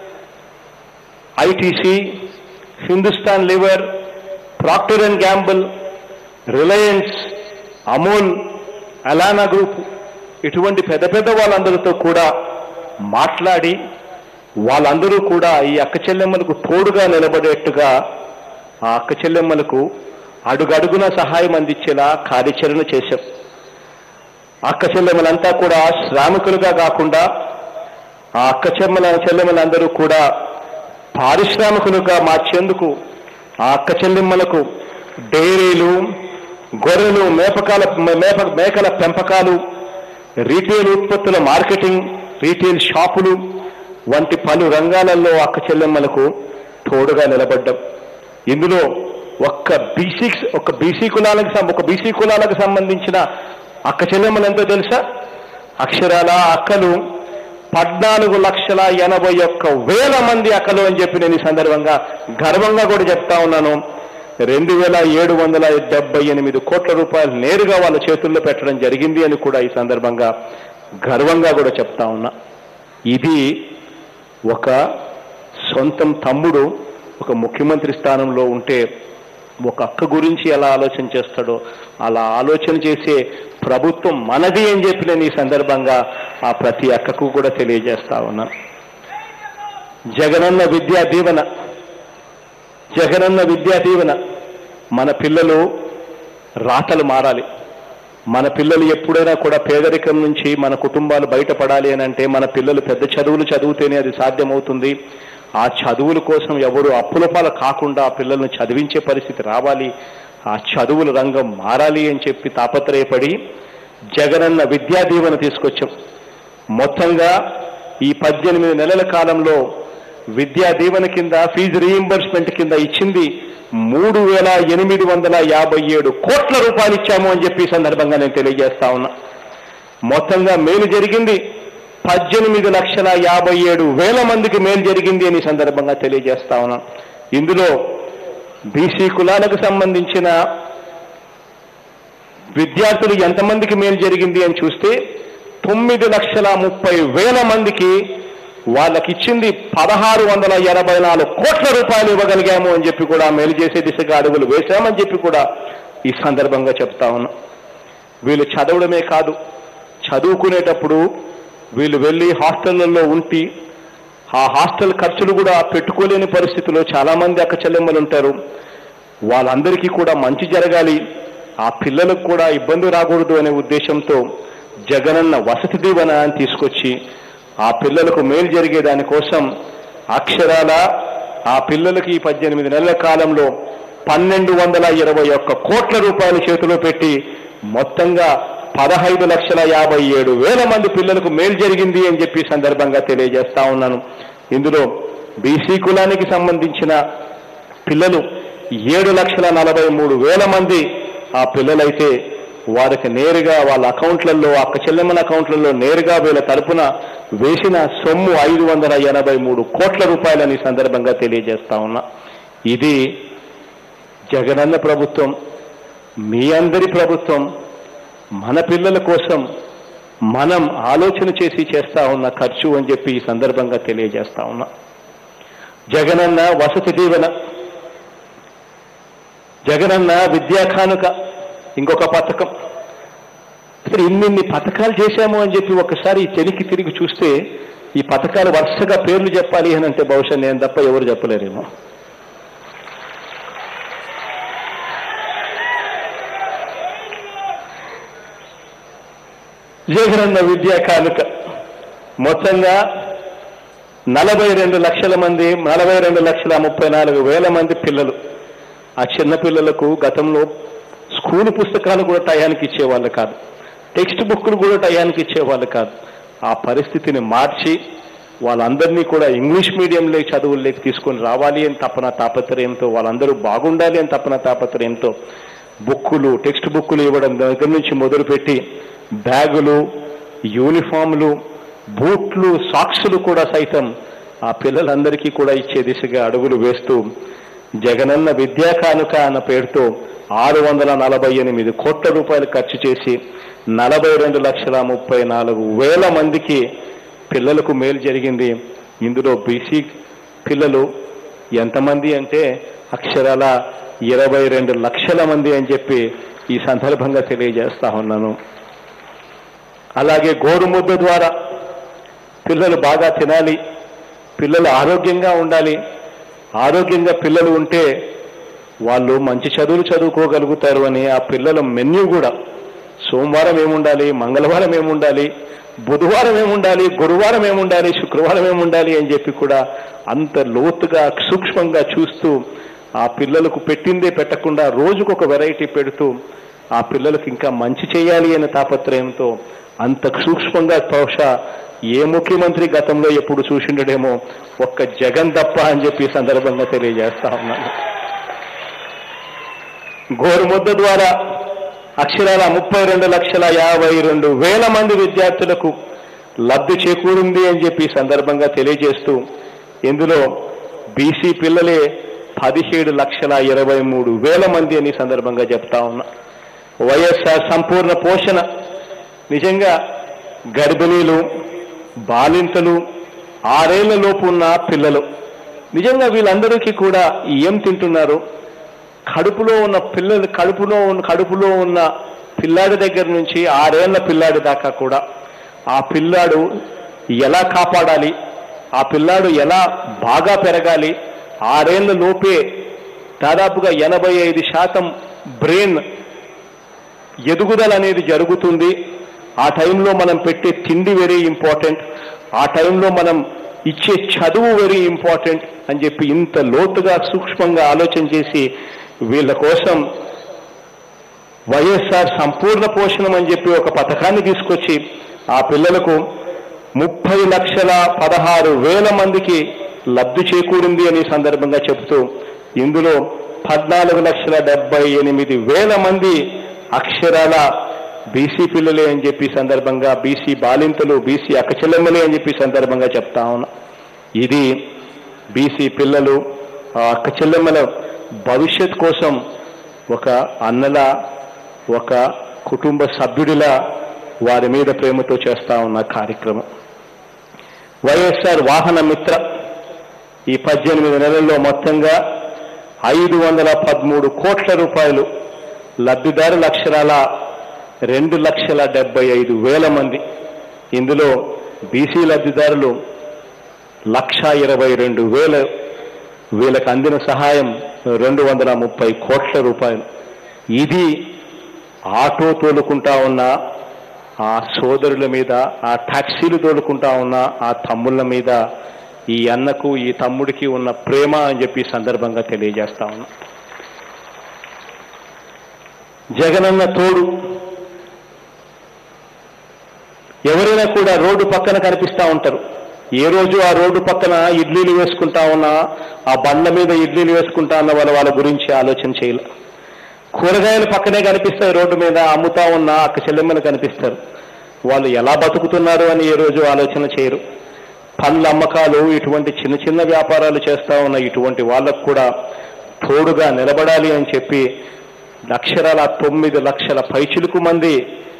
S1: ITC Hindustan Lever Procter and Gamble Reliance Amul Allana group ఇటువంటి పెద్ద పెద్ద వాళ్ళందరితో కూడా మాట్లాడి వాళ్ళందరూ కూడా ఈ అక్క చెల్లెమ్మలకు తోడుగా నిలబడేట్టుగా ఆ అక్క చెల్లెమ్మలకు అడుగడుగున సహాయం అందించేలా కార్యాచరణ చేశాం అక్క చెల్లెమ్మలంతా కూడా శ్రామికులుగా కాకుండా ఆ అక్క చెమ్మల చెల్లెమ్మలందరూ కూడా పారిశ్రామికులుగా మార్చేందుకు ఆ అక్క చెల్లెమ్మలకు డైరీలు గొర్రెలు మేపకాల మేప మేకల పెంపకాలు రీటైల్ ఉత్పత్తుల మార్కెటింగ్ రీటైల్ షాపులు వంటి పలు రంగాలలో అక్క చెల్లెమ్మలకు తోడుగా నిలబడ్డం ఇందులో ఒక్క బీసీ ఒక బీసీ కులాలకు సం- ఒక బీసీ కులాలకు సంబంధించిన అక్క చెల్లెమ్మలు ఎంతో తెలుసా అక్షరాల అక్కలు పద్నాలుగు లక్షల ఎనభై ఒక్క వేల మంది అక్కలు అని చెప్పి నేను ఈ సందర్భంగా గర్వంగా కూడా చెప్తా ఉన్నాను రెండు వేల ఏడు వందల డెబ్బై ఎనిమిది కోట్ల రూపాయలు నేరుగా వాళ్ళ చేతుల్లో పెట్టడం జరిగింది అని కూడా ఈ సందర్భంగా గర్వంగా కూడా చెప్తా ఉన్నా ఇది ఒక సొంతం తమ్ముడు ఒక ముఖ్యమంత్రి స్థానంలో ఉంటే ఒక అక్క గురించి ఎలా ఆలోచన చేస్తాడో అలా ఆలోచన చేసే ప్రభుత్వం మనది అని చెప్పి నేను ఈ సందర్భంగా ఆ ప్రతి అక్కకు కూడా తెలియజేస్తా ఉన్నా జగనన్న విద్యా దీవెన జగనన్న విద్యా దీవెన మన పిల్లలు రాతలు మారాలి మన పిల్లలు ఎప్పుడైనా కూడా పేదరికం నుంచి మన కుటుంబాలు బయటపడాలి అని అంటే మన పిల్లలు పెద్ద చదువులు చదివితేనే అది సాధ్యమవుతుంది ఆ చదువుల కోసం ఎవరు అప్పుల పాల కాకుండా ఆ పిల్లల్ని చదివించే పరిస్థితి రావాలి ఆ చదువుల రంగం మారాలి అని చెప్పి తాపత్రయపడి జగనన్న విద్యా దీవెన తీసుకొచ్చాం మొత్తంగా ఈ పద్దెనిమిది నెలల కాలంలో విద్యా దీవెన కింద ఫీజు రీయింబర్స్మెంట్ కింద ఇచ్చింది మూడు వేల ఎనిమిది వందల యాభై ఏడు కోట్ల రూపాయలు ఇచ్చాము అని చెప్పి ఈ సందర్భంగా నేను తెలియజేస్తా ఉన్నా మొత్తంగా మేలు జరిగింది పద్దెనిమిది లక్షల యాభై ఏడు వేల మందికి మేలు జరిగింది అని ఈ సందర్భంగా తెలియజేస్తా ఉన్నాను ఇందులో బీసీ కులాలకు సంబంధించిన విద్యార్థులు ఎంతమందికి మేలు జరిగింది అని చూస్తే తొమ్మిది లక్షల ముప్పై వేల మందికి వాళ్ళకి ఇచ్చింది పదహారు వందల ఎనభై నాలుగు కోట్ల రూపాయలు ఇవ్వగలిగాము అని చెప్పి కూడా మేలు చేసే దిశగా అడుగులు వేశామని చెప్పి కూడా ఈ సందర్భంగా చెప్తా ఉన్నాం వీళ్ళు చదవడమే కాదు చదువుకునేటప్పుడు వీళ్ళు వెళ్ళి హాస్టళ్లలో ఉంటి ఆ హాస్టల్ ఖర్చులు కూడా పెట్టుకోలేని పరిస్థితిలో చాలా మంది అక్క చెల్లెమ్మలు ఉంటారు వాళ్ళందరికీ కూడా మంచి జరగాలి ఆ పిల్లలకు కూడా ఇబ్బంది రాకూడదు అనే ఉద్దేశంతో జగనన్న వసతి దీవెన అని తీసుకొచ్చి ఆ పిల్లలకు మేలు జరిగే దానికోసం అక్షరాల ఆ పిల్లలకి ఈ పద్దెనిమిది నెలల కాలంలో పన్నెండు వందల ఇరవై ఒక్క కోట్ల రూపాయలు చేతిలో పెట్టి మొత్తంగా పదహైదు లక్షల యాభై ఏడు వేల మంది పిల్లలకు మేలు జరిగింది అని చెప్పి ఈ సందర్భంగా తెలియజేస్తా ఉన్నాను ఇందులో బీసీ కులానికి సంబంధించిన పిల్లలు ఏడు లక్షల నలభై మూడు వేల మంది ఆ పిల్లలైతే వారికి నేరుగా వాళ్ళ అకౌంట్లలో అక్క చెల్లెమ్మల అకౌంట్లలో నేరుగా వీళ్ళ తరపున వేసిన సొమ్ము ఐదు వందల ఎనభై మూడు కోట్ల రూపాయలని ఈ సందర్భంగా తెలియజేస్తా ఉన్నా ఇది జగనన్న ప్రభుత్వం మీ అందరి ప్రభుత్వం మన పిల్లల కోసం మనం ఆలోచన చేసి చేస్తా ఉన్న ఖర్చు అని చెప్పి ఈ సందర్భంగా తెలియజేస్తా ఉన్నా జగనన్న వసతి దీవెన జగనన్న విద్యా కానుక ఇంకొక పథకం అసలు ఇన్నిన్ని పథకాలు చేశాము అని చెప్పి ఒకసారి చెనికి తిరిగి చూస్తే ఈ పథకాలు వరుసగా పేర్లు చెప్పాలి అని అంటే బహుశా నేను తప్ప ఎవరు చెప్పలేరేమో జగనన్న విద్యా కానుక మొత్తంగా నలభై రెండు లక్షల మంది నలభై రెండు లక్షల ముప్పై నాలుగు వేల మంది పిల్లలు ఆ చిన్న పిల్లలకు గతంలో స్కూల్ పుస్తకాలు కూడా టయానికి ఇచ్చేవాళ్ళు కాదు టెక్స్ట్ బుక్లు కూడా టయానికి ఇచ్చేవాళ్ళు కాదు ఆ పరిస్థితిని మార్చి వాళ్ళందరినీ కూడా ఇంగ్లీష్ మీడియంలో చదువుల్లోకి తీసుకొని రావాలి అని తపన తాపత్రయంతో వాళ్ళందరూ బాగుండాలి అని తపన తాపత్రయంతో బుక్కులు టెక్స్ట్ బుక్కులు ఇవ్వడం దగ్గర నుంచి మొదలుపెట్టి బ్యాగులు యూనిఫామ్లు బూట్లు సాక్సులు కూడా సైతం ఆ పిల్లలందరికీ కూడా ఇచ్చే దిశగా అడుగులు వేస్తూ జగనన్న విద్యా కానుక అన్న పేరుతో ఆరు వందల నలభై ఎనిమిది కోట్ల రూపాయలు ఖర్చు చేసి నలభై రెండు లక్షల ముప్పై నాలుగు వేల మందికి పిల్లలకు మేలు జరిగింది ఇందులో బీసీ పిల్లలు ఎంతమంది అంటే అక్షరాల ఇరవై రెండు లక్షల మంది అని చెప్పి ఈ సందర్భంగా తెలియజేస్తా ఉన్నాను అలాగే గోరుముద్ద ద్వారా పిల్లలు బాగా తినాలి పిల్లలు ఆరోగ్యంగా ఉండాలి ఆరోగ్యంగా పిల్లలు ఉంటే వాళ్ళు మంచి చదువులు చదువుకోగలుగుతారు అని ఆ పిల్లల మెన్యూ కూడా సోమవారం ఏముండాలి మంగళవారం ఏముండాలి బుధవారం ఏముండాలి గురువారం ఏముండాలి శుక్రవారం ఏముండాలి అని చెప్పి కూడా అంత లోతుగా సూక్ష్మంగా చూస్తూ ఆ పిల్లలకు పెట్టిందే పెట్టకుండా రోజుకొక వెరైటీ పెడుతూ ఆ పిల్లలకు ఇంకా మంచి చేయాలి అనే తాపత్రయంతో అంత సూక్ష్మంగా బహుశా ఏ ముఖ్యమంత్రి గతంలో ఎప్పుడు చూసిండడేమో ఒక్క జగన్ తప్ప అని చెప్పి ఈ సందర్భంగా తెలియజేస్తా ఉన్నాను గోరుముద్ద ద్వారా అక్షరాల ముప్పై రెండు లక్షల యాభై రెండు వేల మంది విద్యార్థులకు లబ్ధి చేకూరింది అని చెప్పి ఈ సందర్భంగా తెలియజేస్తూ ఇందులో బీసీ పిల్లలే పదిహేడు లక్షల ఇరవై మూడు వేల మంది అని ఈ సందర్భంగా చెప్తా ఉన్నా వైఎస్ఆర్ సంపూర్ణ పోషణ నిజంగా గర్భిణీలు బాలింతలు ఆరేళ్ల లోపు ఉన్న పిల్లలు నిజంగా వీళ్ళందరికీ కూడా ఏం తింటున్నారు కడుపులో ఉన్న పిల్లలు కడుపులో ఉన్న కడుపులో ఉన్న పిల్లాడి దగ్గర నుంచి ఆరేళ్ల పిల్లాడి దాకా కూడా ఆ పిల్లాడు ఎలా కాపాడాలి ఆ పిల్లాడు ఎలా బాగా పెరగాలి ఆరేళ్ల లోపే దాదాపుగా ఎనభై ఐదు శాతం బ్రెయిన్ ఎదుగుదల అనేది జరుగుతుంది ఆ టైంలో మనం పెట్టే తిండి వెరీ ఇంపార్టెంట్ ఆ టైంలో మనం ఇచ్చే చదువు వెరీ ఇంపార్టెంట్ అని చెప్పి ఇంత లోతుగా సూక్ష్మంగా ఆలోచన చేసి వీళ్ళ కోసం వైఎస్ఆర్ సంపూర్ణ పోషణం అని చెప్పి ఒక పథకాన్ని తీసుకొచ్చి ఆ పిల్లలకు ముప్పై లక్షల పదహారు వేల మందికి లబ్ధి చేకూరింది అని ఈ సందర్భంగా చెబుతూ ఇందులో పద్నాలుగు లక్షల డెబ్బై ఎనిమిది వేల మంది అక్షరాల బీసీ పిల్లలే అని చెప్పి ఈ సందర్భంగా బీసీ బాలింతలు బీసీ అక్కచెల్లెమ్మలే అని చెప్పి ఈ సందర్భంగా చెప్తా ఉన్నా ఇది బీసీ పిల్లలు ఆ అక్కచెల్లెమ్మల భవిష్యత్ కోసం ఒక అన్నల ఒక కుటుంబ సభ్యుడిలా వారి మీద ప్రేమతో చేస్తా ఉన్న కార్యక్రమం వైఎస్ఆర్ వాహన మిత్ర ఈ పద్దెనిమిది నెలల్లో మొత్తంగా ఐదు వందల పదమూడు కోట్ల రూపాయలు లబ్ధిదారుల అక్షరాల రెండు లక్షల డెబ్బై ఐదు వేల మంది ఇందులో బీసీ లబ్ధిదారులు లక్ష ఇరవై రెండు వేల వీళ్ళకి అందిన సహాయం రెండు వందల ముప్పై కోట్ల రూపాయలు ఇది ఆటో తోలుకుంటా ఉన్న ఆ సోదరుల మీద ఆ టాక్సీలు తోలుకుంటా ఉన్న ఆ తమ్ముళ్ళ మీద ఈ అన్నకు ఈ తమ్ముడికి ఉన్న ప్రేమ అని చెప్పి ఈ సందర్భంగా తెలియజేస్తా ఉన్నా జగనన్న తోడు ఎవరైనా కూడా రోడ్డు పక్కన కనిపిస్తా ఉంటారు ఏ రోజు ఆ రోడ్డు పక్కన ఇడ్లీలు వేసుకుంటా ఉన్నా ఆ బండ్ల మీద ఇడ్లీలు వేసుకుంటా ఉన్న వాళ్ళ వాళ్ళ గురించి ఆలోచన చేయాలి కూరగాయలు పక్కనే కనిపిస్తాయి రోడ్డు మీద అమ్ముతా ఉన్న అక్క చెల్లెమ్మలు కనిపిస్తారు వాళ్ళు ఎలా బతుకుతున్నారు అని ఏ రోజు ఆలోచన చేయరు పండ్ల అమ్మకాలు ఇటువంటి చిన్న చిన్న వ్యాపారాలు చేస్తా ఉన్న ఇటువంటి వాళ్ళకు కూడా తోడుగా నిలబడాలి అని చెప్పి అక్షరాల తొమ్మిది లక్షల పైచిలుకు మంది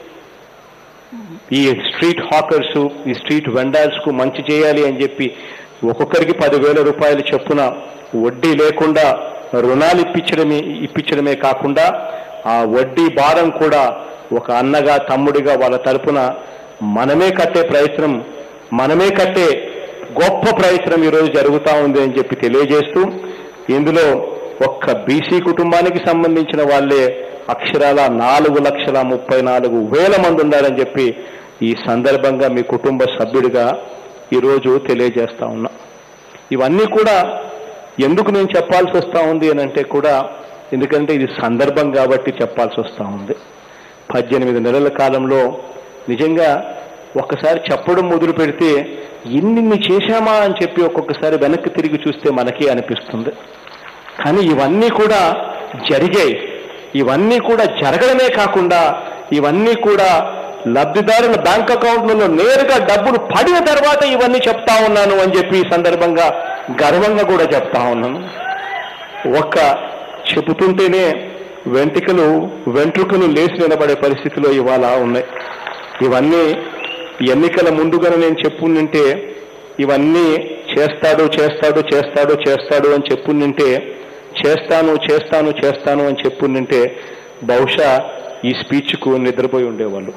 S1: ఈ స్ట్రీట్ హాకర్స్ ఈ స్ట్రీట్ వెండర్స్ కు మంచి చేయాలి అని చెప్పి ఒక్కొక్కరికి పదివేల రూపాయలు చొప్పున వడ్డీ లేకుండా రుణాలు ఇప్పించడమే ఇప్పించడమే కాకుండా ఆ వడ్డీ భారం కూడా ఒక అన్నగా తమ్ముడిగా వాళ్ళ తరపున మనమే కట్టే ప్రయత్నం మనమే కట్టే గొప్ప ప్రయత్నం ఈరోజు జరుగుతూ ఉంది అని చెప్పి తెలియజేస్తూ ఇందులో ఒక్క బీసీ కుటుంబానికి సంబంధించిన వాళ్ళే అక్షరాల నాలుగు లక్షల ముప్పై నాలుగు వేల మంది ఉన్నారని చెప్పి ఈ సందర్భంగా మీ కుటుంబ సభ్యుడిగా ఈరోజు తెలియజేస్తా ఉన్నా ఇవన్నీ కూడా ఎందుకు నేను చెప్పాల్సి వస్తూ ఉంది అని అంటే కూడా ఎందుకంటే ఇది సందర్భం కాబట్టి చెప్పాల్సి వస్తూ ఉంది పద్దెనిమిది నెలల కాలంలో నిజంగా ఒక్కసారి చెప్పడం మొదలు పెడితే ఇన్నిన్ని చేశామా అని చెప్పి ఒక్కొక్కసారి వెనక్కి తిరిగి చూస్తే మనకి అనిపిస్తుంది కానీ ఇవన్నీ కూడా జరిగాయి ఇవన్నీ కూడా జరగడమే కాకుండా ఇవన్నీ కూడా లబ్ధిదారుల బ్యాంక్ అకౌంట్లలో నేరుగా డబ్బులు పడిన తర్వాత ఇవన్నీ చెప్తా ఉన్నాను అని చెప్పి ఈ సందర్భంగా గర్వంగా కూడా చెప్తా ఉన్నాను ఒక్క చెబుతుంటేనే వెంట్రుకలు వెంట్రుకలు లేచి నిలబడే పరిస్థితిలో ఇవాళ ఉన్నాయి ఇవన్నీ ఎన్నికల ముందుగానే నేను చెప్పుంటే ఇవన్నీ చేస్తాడు చేస్తాడు చేస్తాడు చేస్తాడు అని చెప్పుంటే చేస్తాను చేస్తాను చేస్తాను అని చెప్పుంటే బహుశా ఈ స్పీచ్కు నిద్రపోయి ఉండేవాళ్ళు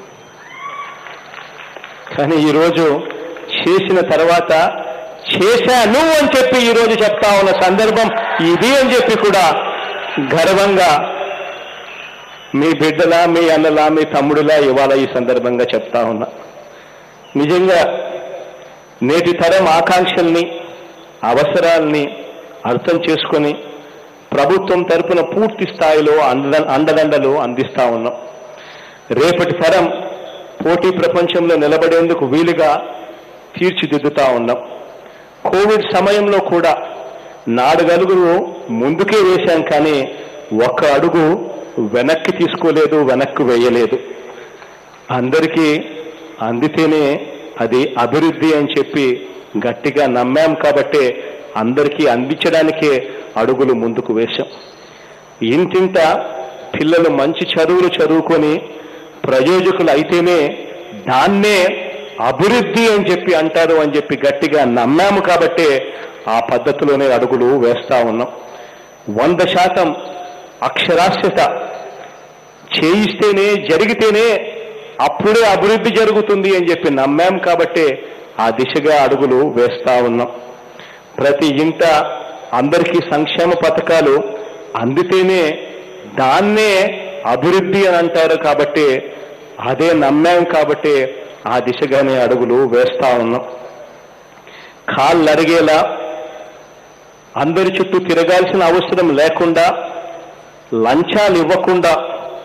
S1: కానీ ఈరోజు చేసిన తర్వాత చేశాను అని చెప్పి ఈరోజు చెప్తా ఉన్న సందర్భం ఇది అని చెప్పి కూడా గర్వంగా మీ బిడ్డలా మీ అన్నలా మీ తమ్ముడులా ఇవాళ ఈ సందర్భంగా చెప్తా ఉన్నా నిజంగా నేటి తరం ఆకాంక్షల్ని అవసరాల్ని అర్థం చేసుకొని ప్రభుత్వం తరపున పూర్తి స్థాయిలో అండ అండదండలు అందిస్తా ఉన్నాం రేపటి తరం పోటీ ప్రపంచంలో నిలబడేందుకు వీలుగా తీర్చిదిద్దుతా ఉన్నాం కోవిడ్ సమయంలో కూడా నాలుగలుగురు ముందుకే వేశాం కానీ ఒక్క అడుగు వెనక్కి తీసుకోలేదు వెనక్కి వేయలేదు అందరికీ అందితేనే అది అభివృద్ధి అని చెప్పి గట్టిగా నమ్మాం కాబట్టే అందరికీ అందించడానికే అడుగులు ముందుకు వేశాం ఇంటింట పిల్లలు మంచి చదువులు చదువుకొని ప్రయోజకులు అయితేనే దాన్నే అభివృద్ధి అని చెప్పి అంటారు అని చెప్పి గట్టిగా నమ్మాము కాబట్టే ఆ పద్ధతిలోనే అడుగులు వేస్తా ఉన్నాం వంద శాతం అక్షరాస్యత చేయిస్తేనే జరిగితేనే అప్పుడే అభివృద్ధి జరుగుతుంది అని చెప్పి నమ్మాం కాబట్టే ఆ దిశగా అడుగులు వేస్తా ఉన్నాం ప్రతి ఇంట అందరికీ సంక్షేమ పథకాలు అందితేనే దాన్నే అభివృద్ధి అని అంటారు కాబట్టి అదే నమ్మాం కాబట్టి ఆ దిశగానే అడుగులు వేస్తా ఉన్నాం కాళ్ళు అరిగేలా అందరి చుట్టూ తిరగాల్సిన అవసరం లేకుండా లంచాలు ఇవ్వకుండా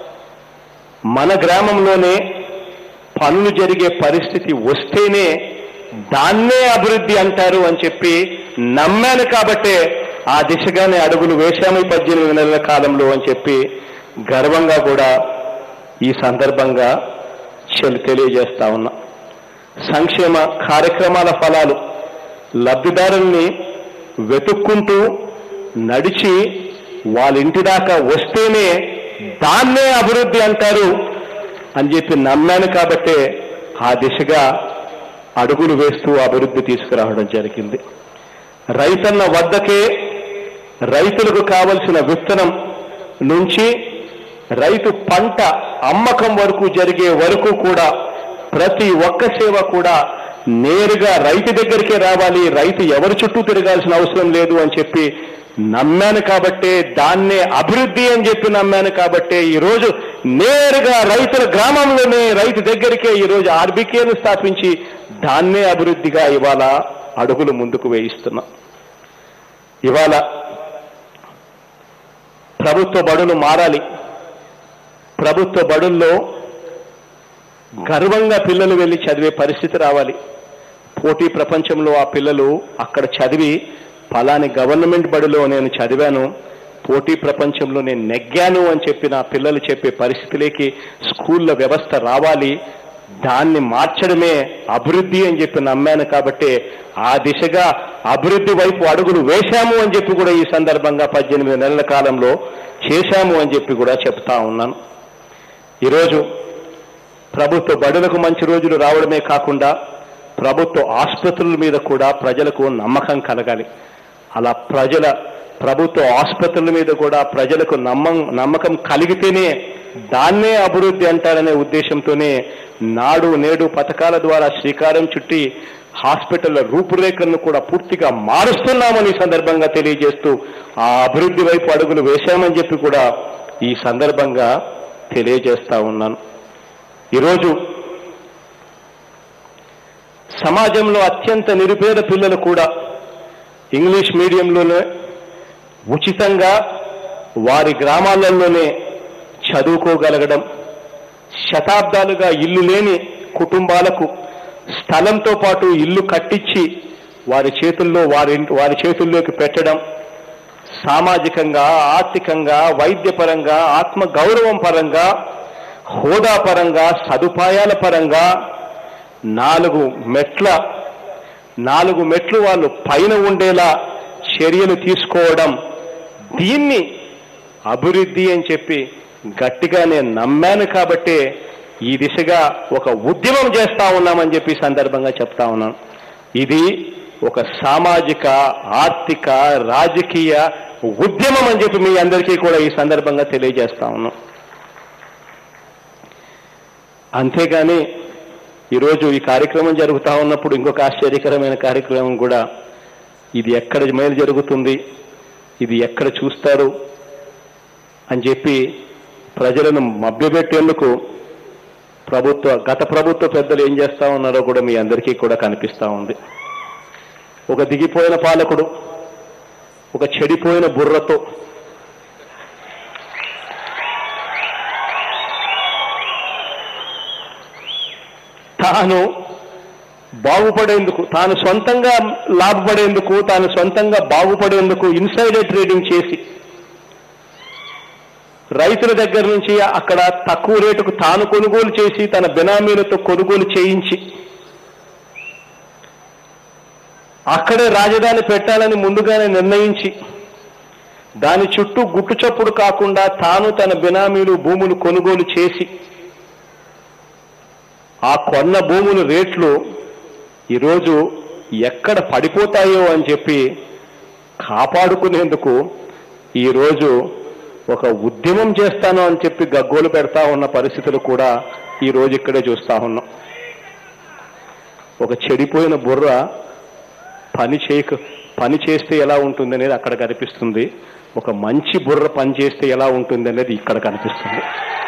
S1: మన గ్రామంలోనే పనులు జరిగే పరిస్థితి వస్తేనే దాన్నే అభివృద్ధి అంటారు అని చెప్పి నమ్మాను కాబట్టే ఆ దిశగానే అడుగులు వేశాము ఈ పద్దెనిమిది నెలల కాలంలో అని చెప్పి గర్వంగా కూడా ఈ సందర్భంగా చెల్- తెలియజేస్తా ఉన్నా సంక్షేమ కార్యక్రమాల ఫలాలు లబ్ధిదారుల్ని వెతుక్కుంటూ నడిచి వాళ్ళ ఇంటి దాకా వస్తేనే దాన్నే అభివృద్ధి అంటారు అని చెప్పి నమ్మాను కాబట్టే ఆ దిశగా అడుగులు వేస్తూ అభివృద్ధి తీసుకురావడం జరిగింది రైతన్న వద్దకే రైతులకు కావలసిన విత్తనం నుంచి రైతు పంట అమ్మకం వరకు జరిగే వరకు కూడా ప్రతి ఒక్క సేవ కూడా నేరుగా రైతు దగ్గరికే రావాలి రైతు ఎవరి చుట్టూ తిరగాల్సిన అవసరం లేదు అని చెప్పి నమ్మాను కాబట్టే దాన్నే అభివృద్ధి అని చెప్పి నమ్మాను కాబట్టే ఈరోజు నేరుగా రైతుల గ్రామంలోనే రైతు దగ్గరికే ఈరోజు ఆర్బీకేను స్థాపించి దాన్నే అభివృద్ధిగా ఇవాళ అడుగులు ముందుకు వేయిస్తున్నాం ఇవాళ ప్రభుత్వ బడులు మారాలి ప్రభుత్వ బడుల్లో గర్వంగా పిల్లలు వెళ్ళి చదివే పరిస్థితి రావాలి పోటీ ప్రపంచంలో ఆ పిల్లలు అక్కడ చదివి ఫలాని గవర్నమెంట్ బడిలో నేను చదివాను పోటీ ప్రపంచంలో నేను నెగ్గాను అని చెప్పి నా పిల్లలు చెప్పే పరిస్థితిలోకి స్కూళ్ళ వ్యవస్థ రావాలి దాన్ని మార్చడమే అభివృద్ధి అని చెప్పి నమ్మాను కాబట్టి ఆ దిశగా అభివృద్ధి వైపు అడుగులు వేశాము అని చెప్పి కూడా ఈ సందర్భంగా పద్దెనిమిది నెలల కాలంలో చేశాము అని చెప్పి కూడా చెప్తా ఉన్నాను ఈరోజు ప్రభుత్వ బడులకు మంచి రోజులు రావడమే కాకుండా ప్రభుత్వ ఆసుపత్రుల మీద కూడా ప్రజలకు నమ్మకం కలగాలి అలా ప్రజల ప్రభుత్వ ఆసుపత్రుల మీద కూడా ప్రజలకు నమ్మం నమ్మకం కలిగితేనే దాన్నే అభివృద్ధి అంటారనే ఉద్దేశంతోనే నాడు నేడు పథకాల ద్వారా శ్రీకారం చుట్టి హాస్పిటల్ల రూపురేఖలను కూడా పూర్తిగా మారుస్తున్నామని ఈ సందర్భంగా తెలియజేస్తూ ఆ అభివృద్ధి వైపు అడుగులు వేశామని చెప్పి కూడా ఈ సందర్భంగా తెలియజేస్తా ఉన్నాను ఈరోజు సమాజంలో అత్యంత నిరుపేద పిల్లలు కూడా ఇంగ్లీష్ మీడియంలోనే ఉచితంగా వారి గ్రామాలలోనే చదువుకోగలగడం శతాబ్దాలుగా ఇల్లు లేని కుటుంబాలకు స్థలంతో పాటు ఇల్లు కట్టించి వారి చేతుల్లో వారి వారి చేతుల్లోకి పెట్టడం సామాజికంగా ఆర్థికంగా వైద్యపరంగా ఆత్మ గౌరవం పరంగా హోదా పరంగా సదుపాయాల పరంగా నాలుగు మెట్ల నాలుగు మెట్లు వాళ్ళు పైన ఉండేలా చర్యలు తీసుకోవడం దీన్ని అభివృద్ధి అని చెప్పి గట్టిగా నేను నమ్మాను కాబట్టే ఈ దిశగా ఒక ఉద్యమం చేస్తా ఉన్నామని చెప్పి ఈ సందర్భంగా చెప్తా ఉన్నాను ఇది ఒక సామాజిక ఆర్థిక రాజకీయ ఉద్యమం అని చెప్పి మీ అందరికీ కూడా ఈ సందర్భంగా తెలియజేస్తా ఉన్నాం అంతేగాని ఈరోజు ఈ కార్యక్రమం జరుగుతూ ఉన్నప్పుడు ఇంకొక ఆశ్చర్యకరమైన కార్యక్రమం కూడా ఇది ఎక్కడ మేలు జరుగుతుంది ఇది ఎక్కడ చూస్తారు అని చెప్పి ప్రజలను మభ్యపెట్టేందుకు ప్రభుత్వ గత ప్రభుత్వ పెద్దలు ఏం చేస్తా ఉన్నారో కూడా మీ అందరికీ కూడా కనిపిస్తా ఉంది ఒక దిగిపోయిన పాలకుడు ఒక చెడిపోయిన బుర్రతో తాను బాగుపడేందుకు తాను సొంతంగా లాభపడేందుకు తాను సొంతంగా బాగుపడేందుకు ఇన్సైడర్ ట్రేడింగ్ చేసి రైతుల దగ్గర నుంచి అక్కడ తక్కువ రేటుకు తాను కొనుగోలు చేసి తన బినామీలతో కొనుగోలు చేయించి అక్కడే రాజధాని పెట్టాలని ముందుగానే నిర్ణయించి దాని చుట్టూ గుట్టు చప్పుడు కాకుండా తాను తన బినామీలు భూములు కొనుగోలు చేసి ఆ కొన్న భూముల రేట్లు ఈరోజు ఎక్కడ పడిపోతాయో అని చెప్పి కాపాడుకునేందుకు ఈరోజు ఒక ఉద్యమం చేస్తాను అని చెప్పి గగ్గోలు పెడతా ఉన్న పరిస్థితులు కూడా ఈ రోజు ఇక్కడే చూస్తా ఉన్నాం ఒక చెడిపోయిన బుర్ర పని చేయక పని చేస్తే ఎలా ఉంటుంది అనేది అక్కడ కనిపిస్తుంది ఒక మంచి బుర్ర పని చేస్తే ఎలా ఉంటుంది అనేది ఇక్కడ కనిపిస్తుంది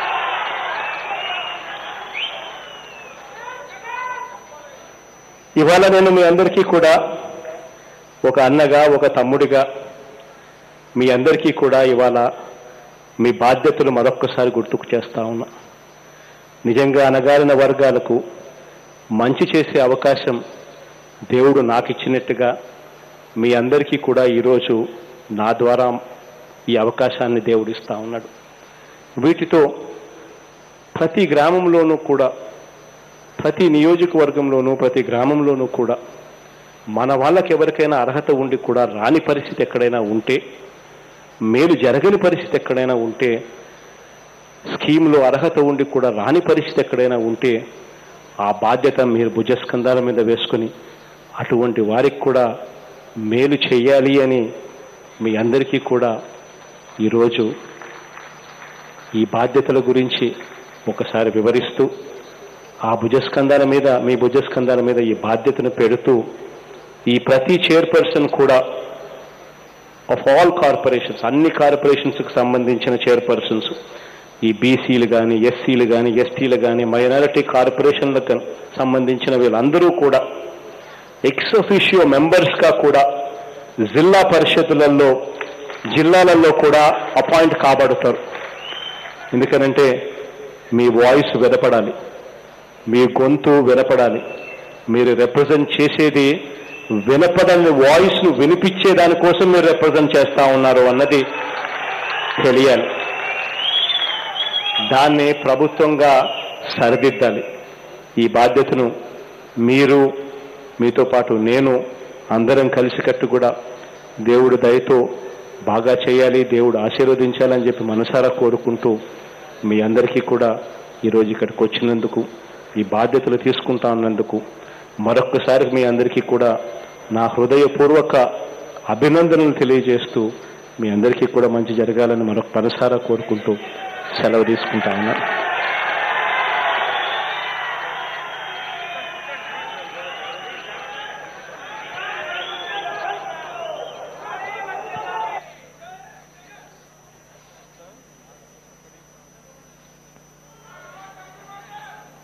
S1: ఇవాళ నేను మీ అందరికీ కూడా ఒక అన్నగా ఒక తమ్ముడిగా మీ అందరికీ కూడా ఇవాళ మీ బాధ్యతలు మరొక్కసారి గుర్తుకు చేస్తా ఉన్నా నిజంగా అనగారిన వర్గాలకు మంచి చేసే అవకాశం దేవుడు నాకు ఇచ్చినట్టుగా మీ అందరికీ కూడా ఈరోజు నా ద్వారా ఈ అవకాశాన్ని దేవుడు ఇస్తా ఉన్నాడు వీటితో ప్రతి గ్రామంలోనూ కూడా ప్రతి నియోజకవర్గంలోనూ ప్రతి గ్రామంలోనూ కూడా మన వాళ్ళకి ఎవరికైనా అర్హత ఉండి కూడా రాని పరిస్థితి ఎక్కడైనా ఉంటే మేలు జరగని పరిస్థితి ఎక్కడైనా ఉంటే స్కీమ్లో అర్హత ఉండి కూడా రాని పరిస్థితి ఎక్కడైనా ఉంటే ఆ బాధ్యత మీరు భుజస్కంధాల మీద వేసుకొని అటువంటి వారికి కూడా మేలు చేయాలి అని మీ అందరికీ కూడా ఈరోజు ఈ బాధ్యతల గురించి ఒకసారి వివరిస్తూ ఆ భుజస్కంధాల మీద మీ భుజస్కంధాల మీద ఈ బాధ్యతను పెడుతూ ఈ ప్రతి చైర్పర్సన్ కూడా ఆఫ్ ఆల్ కార్పొరేషన్స్ అన్ని కార్పొరేషన్స్కి సంబంధించిన చైర్పర్సన్స్ ఈ బీసీలు కానీ ఎస్సీలు కానీ ఎస్టీలు కానీ మైనారిటీ కార్పొరేషన్లకు సంబంధించిన వీళ్ళందరూ కూడా ఎక్స్ ఒఫిషియో మెంబర్స్గా కూడా జిల్లా పరిషత్తులలో జిల్లాలలో కూడా అపాయింట్ కాబడతారు ఎందుకనంటే మీ వాయిస్ వినపడాలి మీ గొంతు వినపడాలి మీరు రిప్రజెంట్ చేసేది వినపడని వాయిస్ను వినిపించే దానికోసం మీరు రిప్రజెంట్ చేస్తా ఉన్నారు అన్నది తెలియాలి దాన్ని ప్రభుత్వంగా సరిదిద్దాలి ఈ బాధ్యతను మీరు మీతో పాటు నేను అందరం కలిసికట్టు కూడా దేవుడు దయతో బాగా చేయాలి దేవుడు ఆశీర్వదించాలని చెప్పి మనసారా కోరుకుంటూ మీ అందరికీ కూడా ఈరోజు ఇక్కడికి వచ్చినందుకు ఈ బాధ్యతలు తీసుకుంటా ఉన్నందుకు మరొక్కసారి మీ అందరికీ కూడా నా హృదయపూర్వక అభినందనలు తెలియజేస్తూ మీ అందరికీ కూడా మంచి జరగాలని మరొక మనసారా కోరుకుంటూ సెలవు తీసుకుంటా ఉన్నా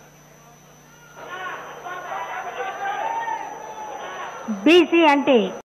S2: బీసీ అంటే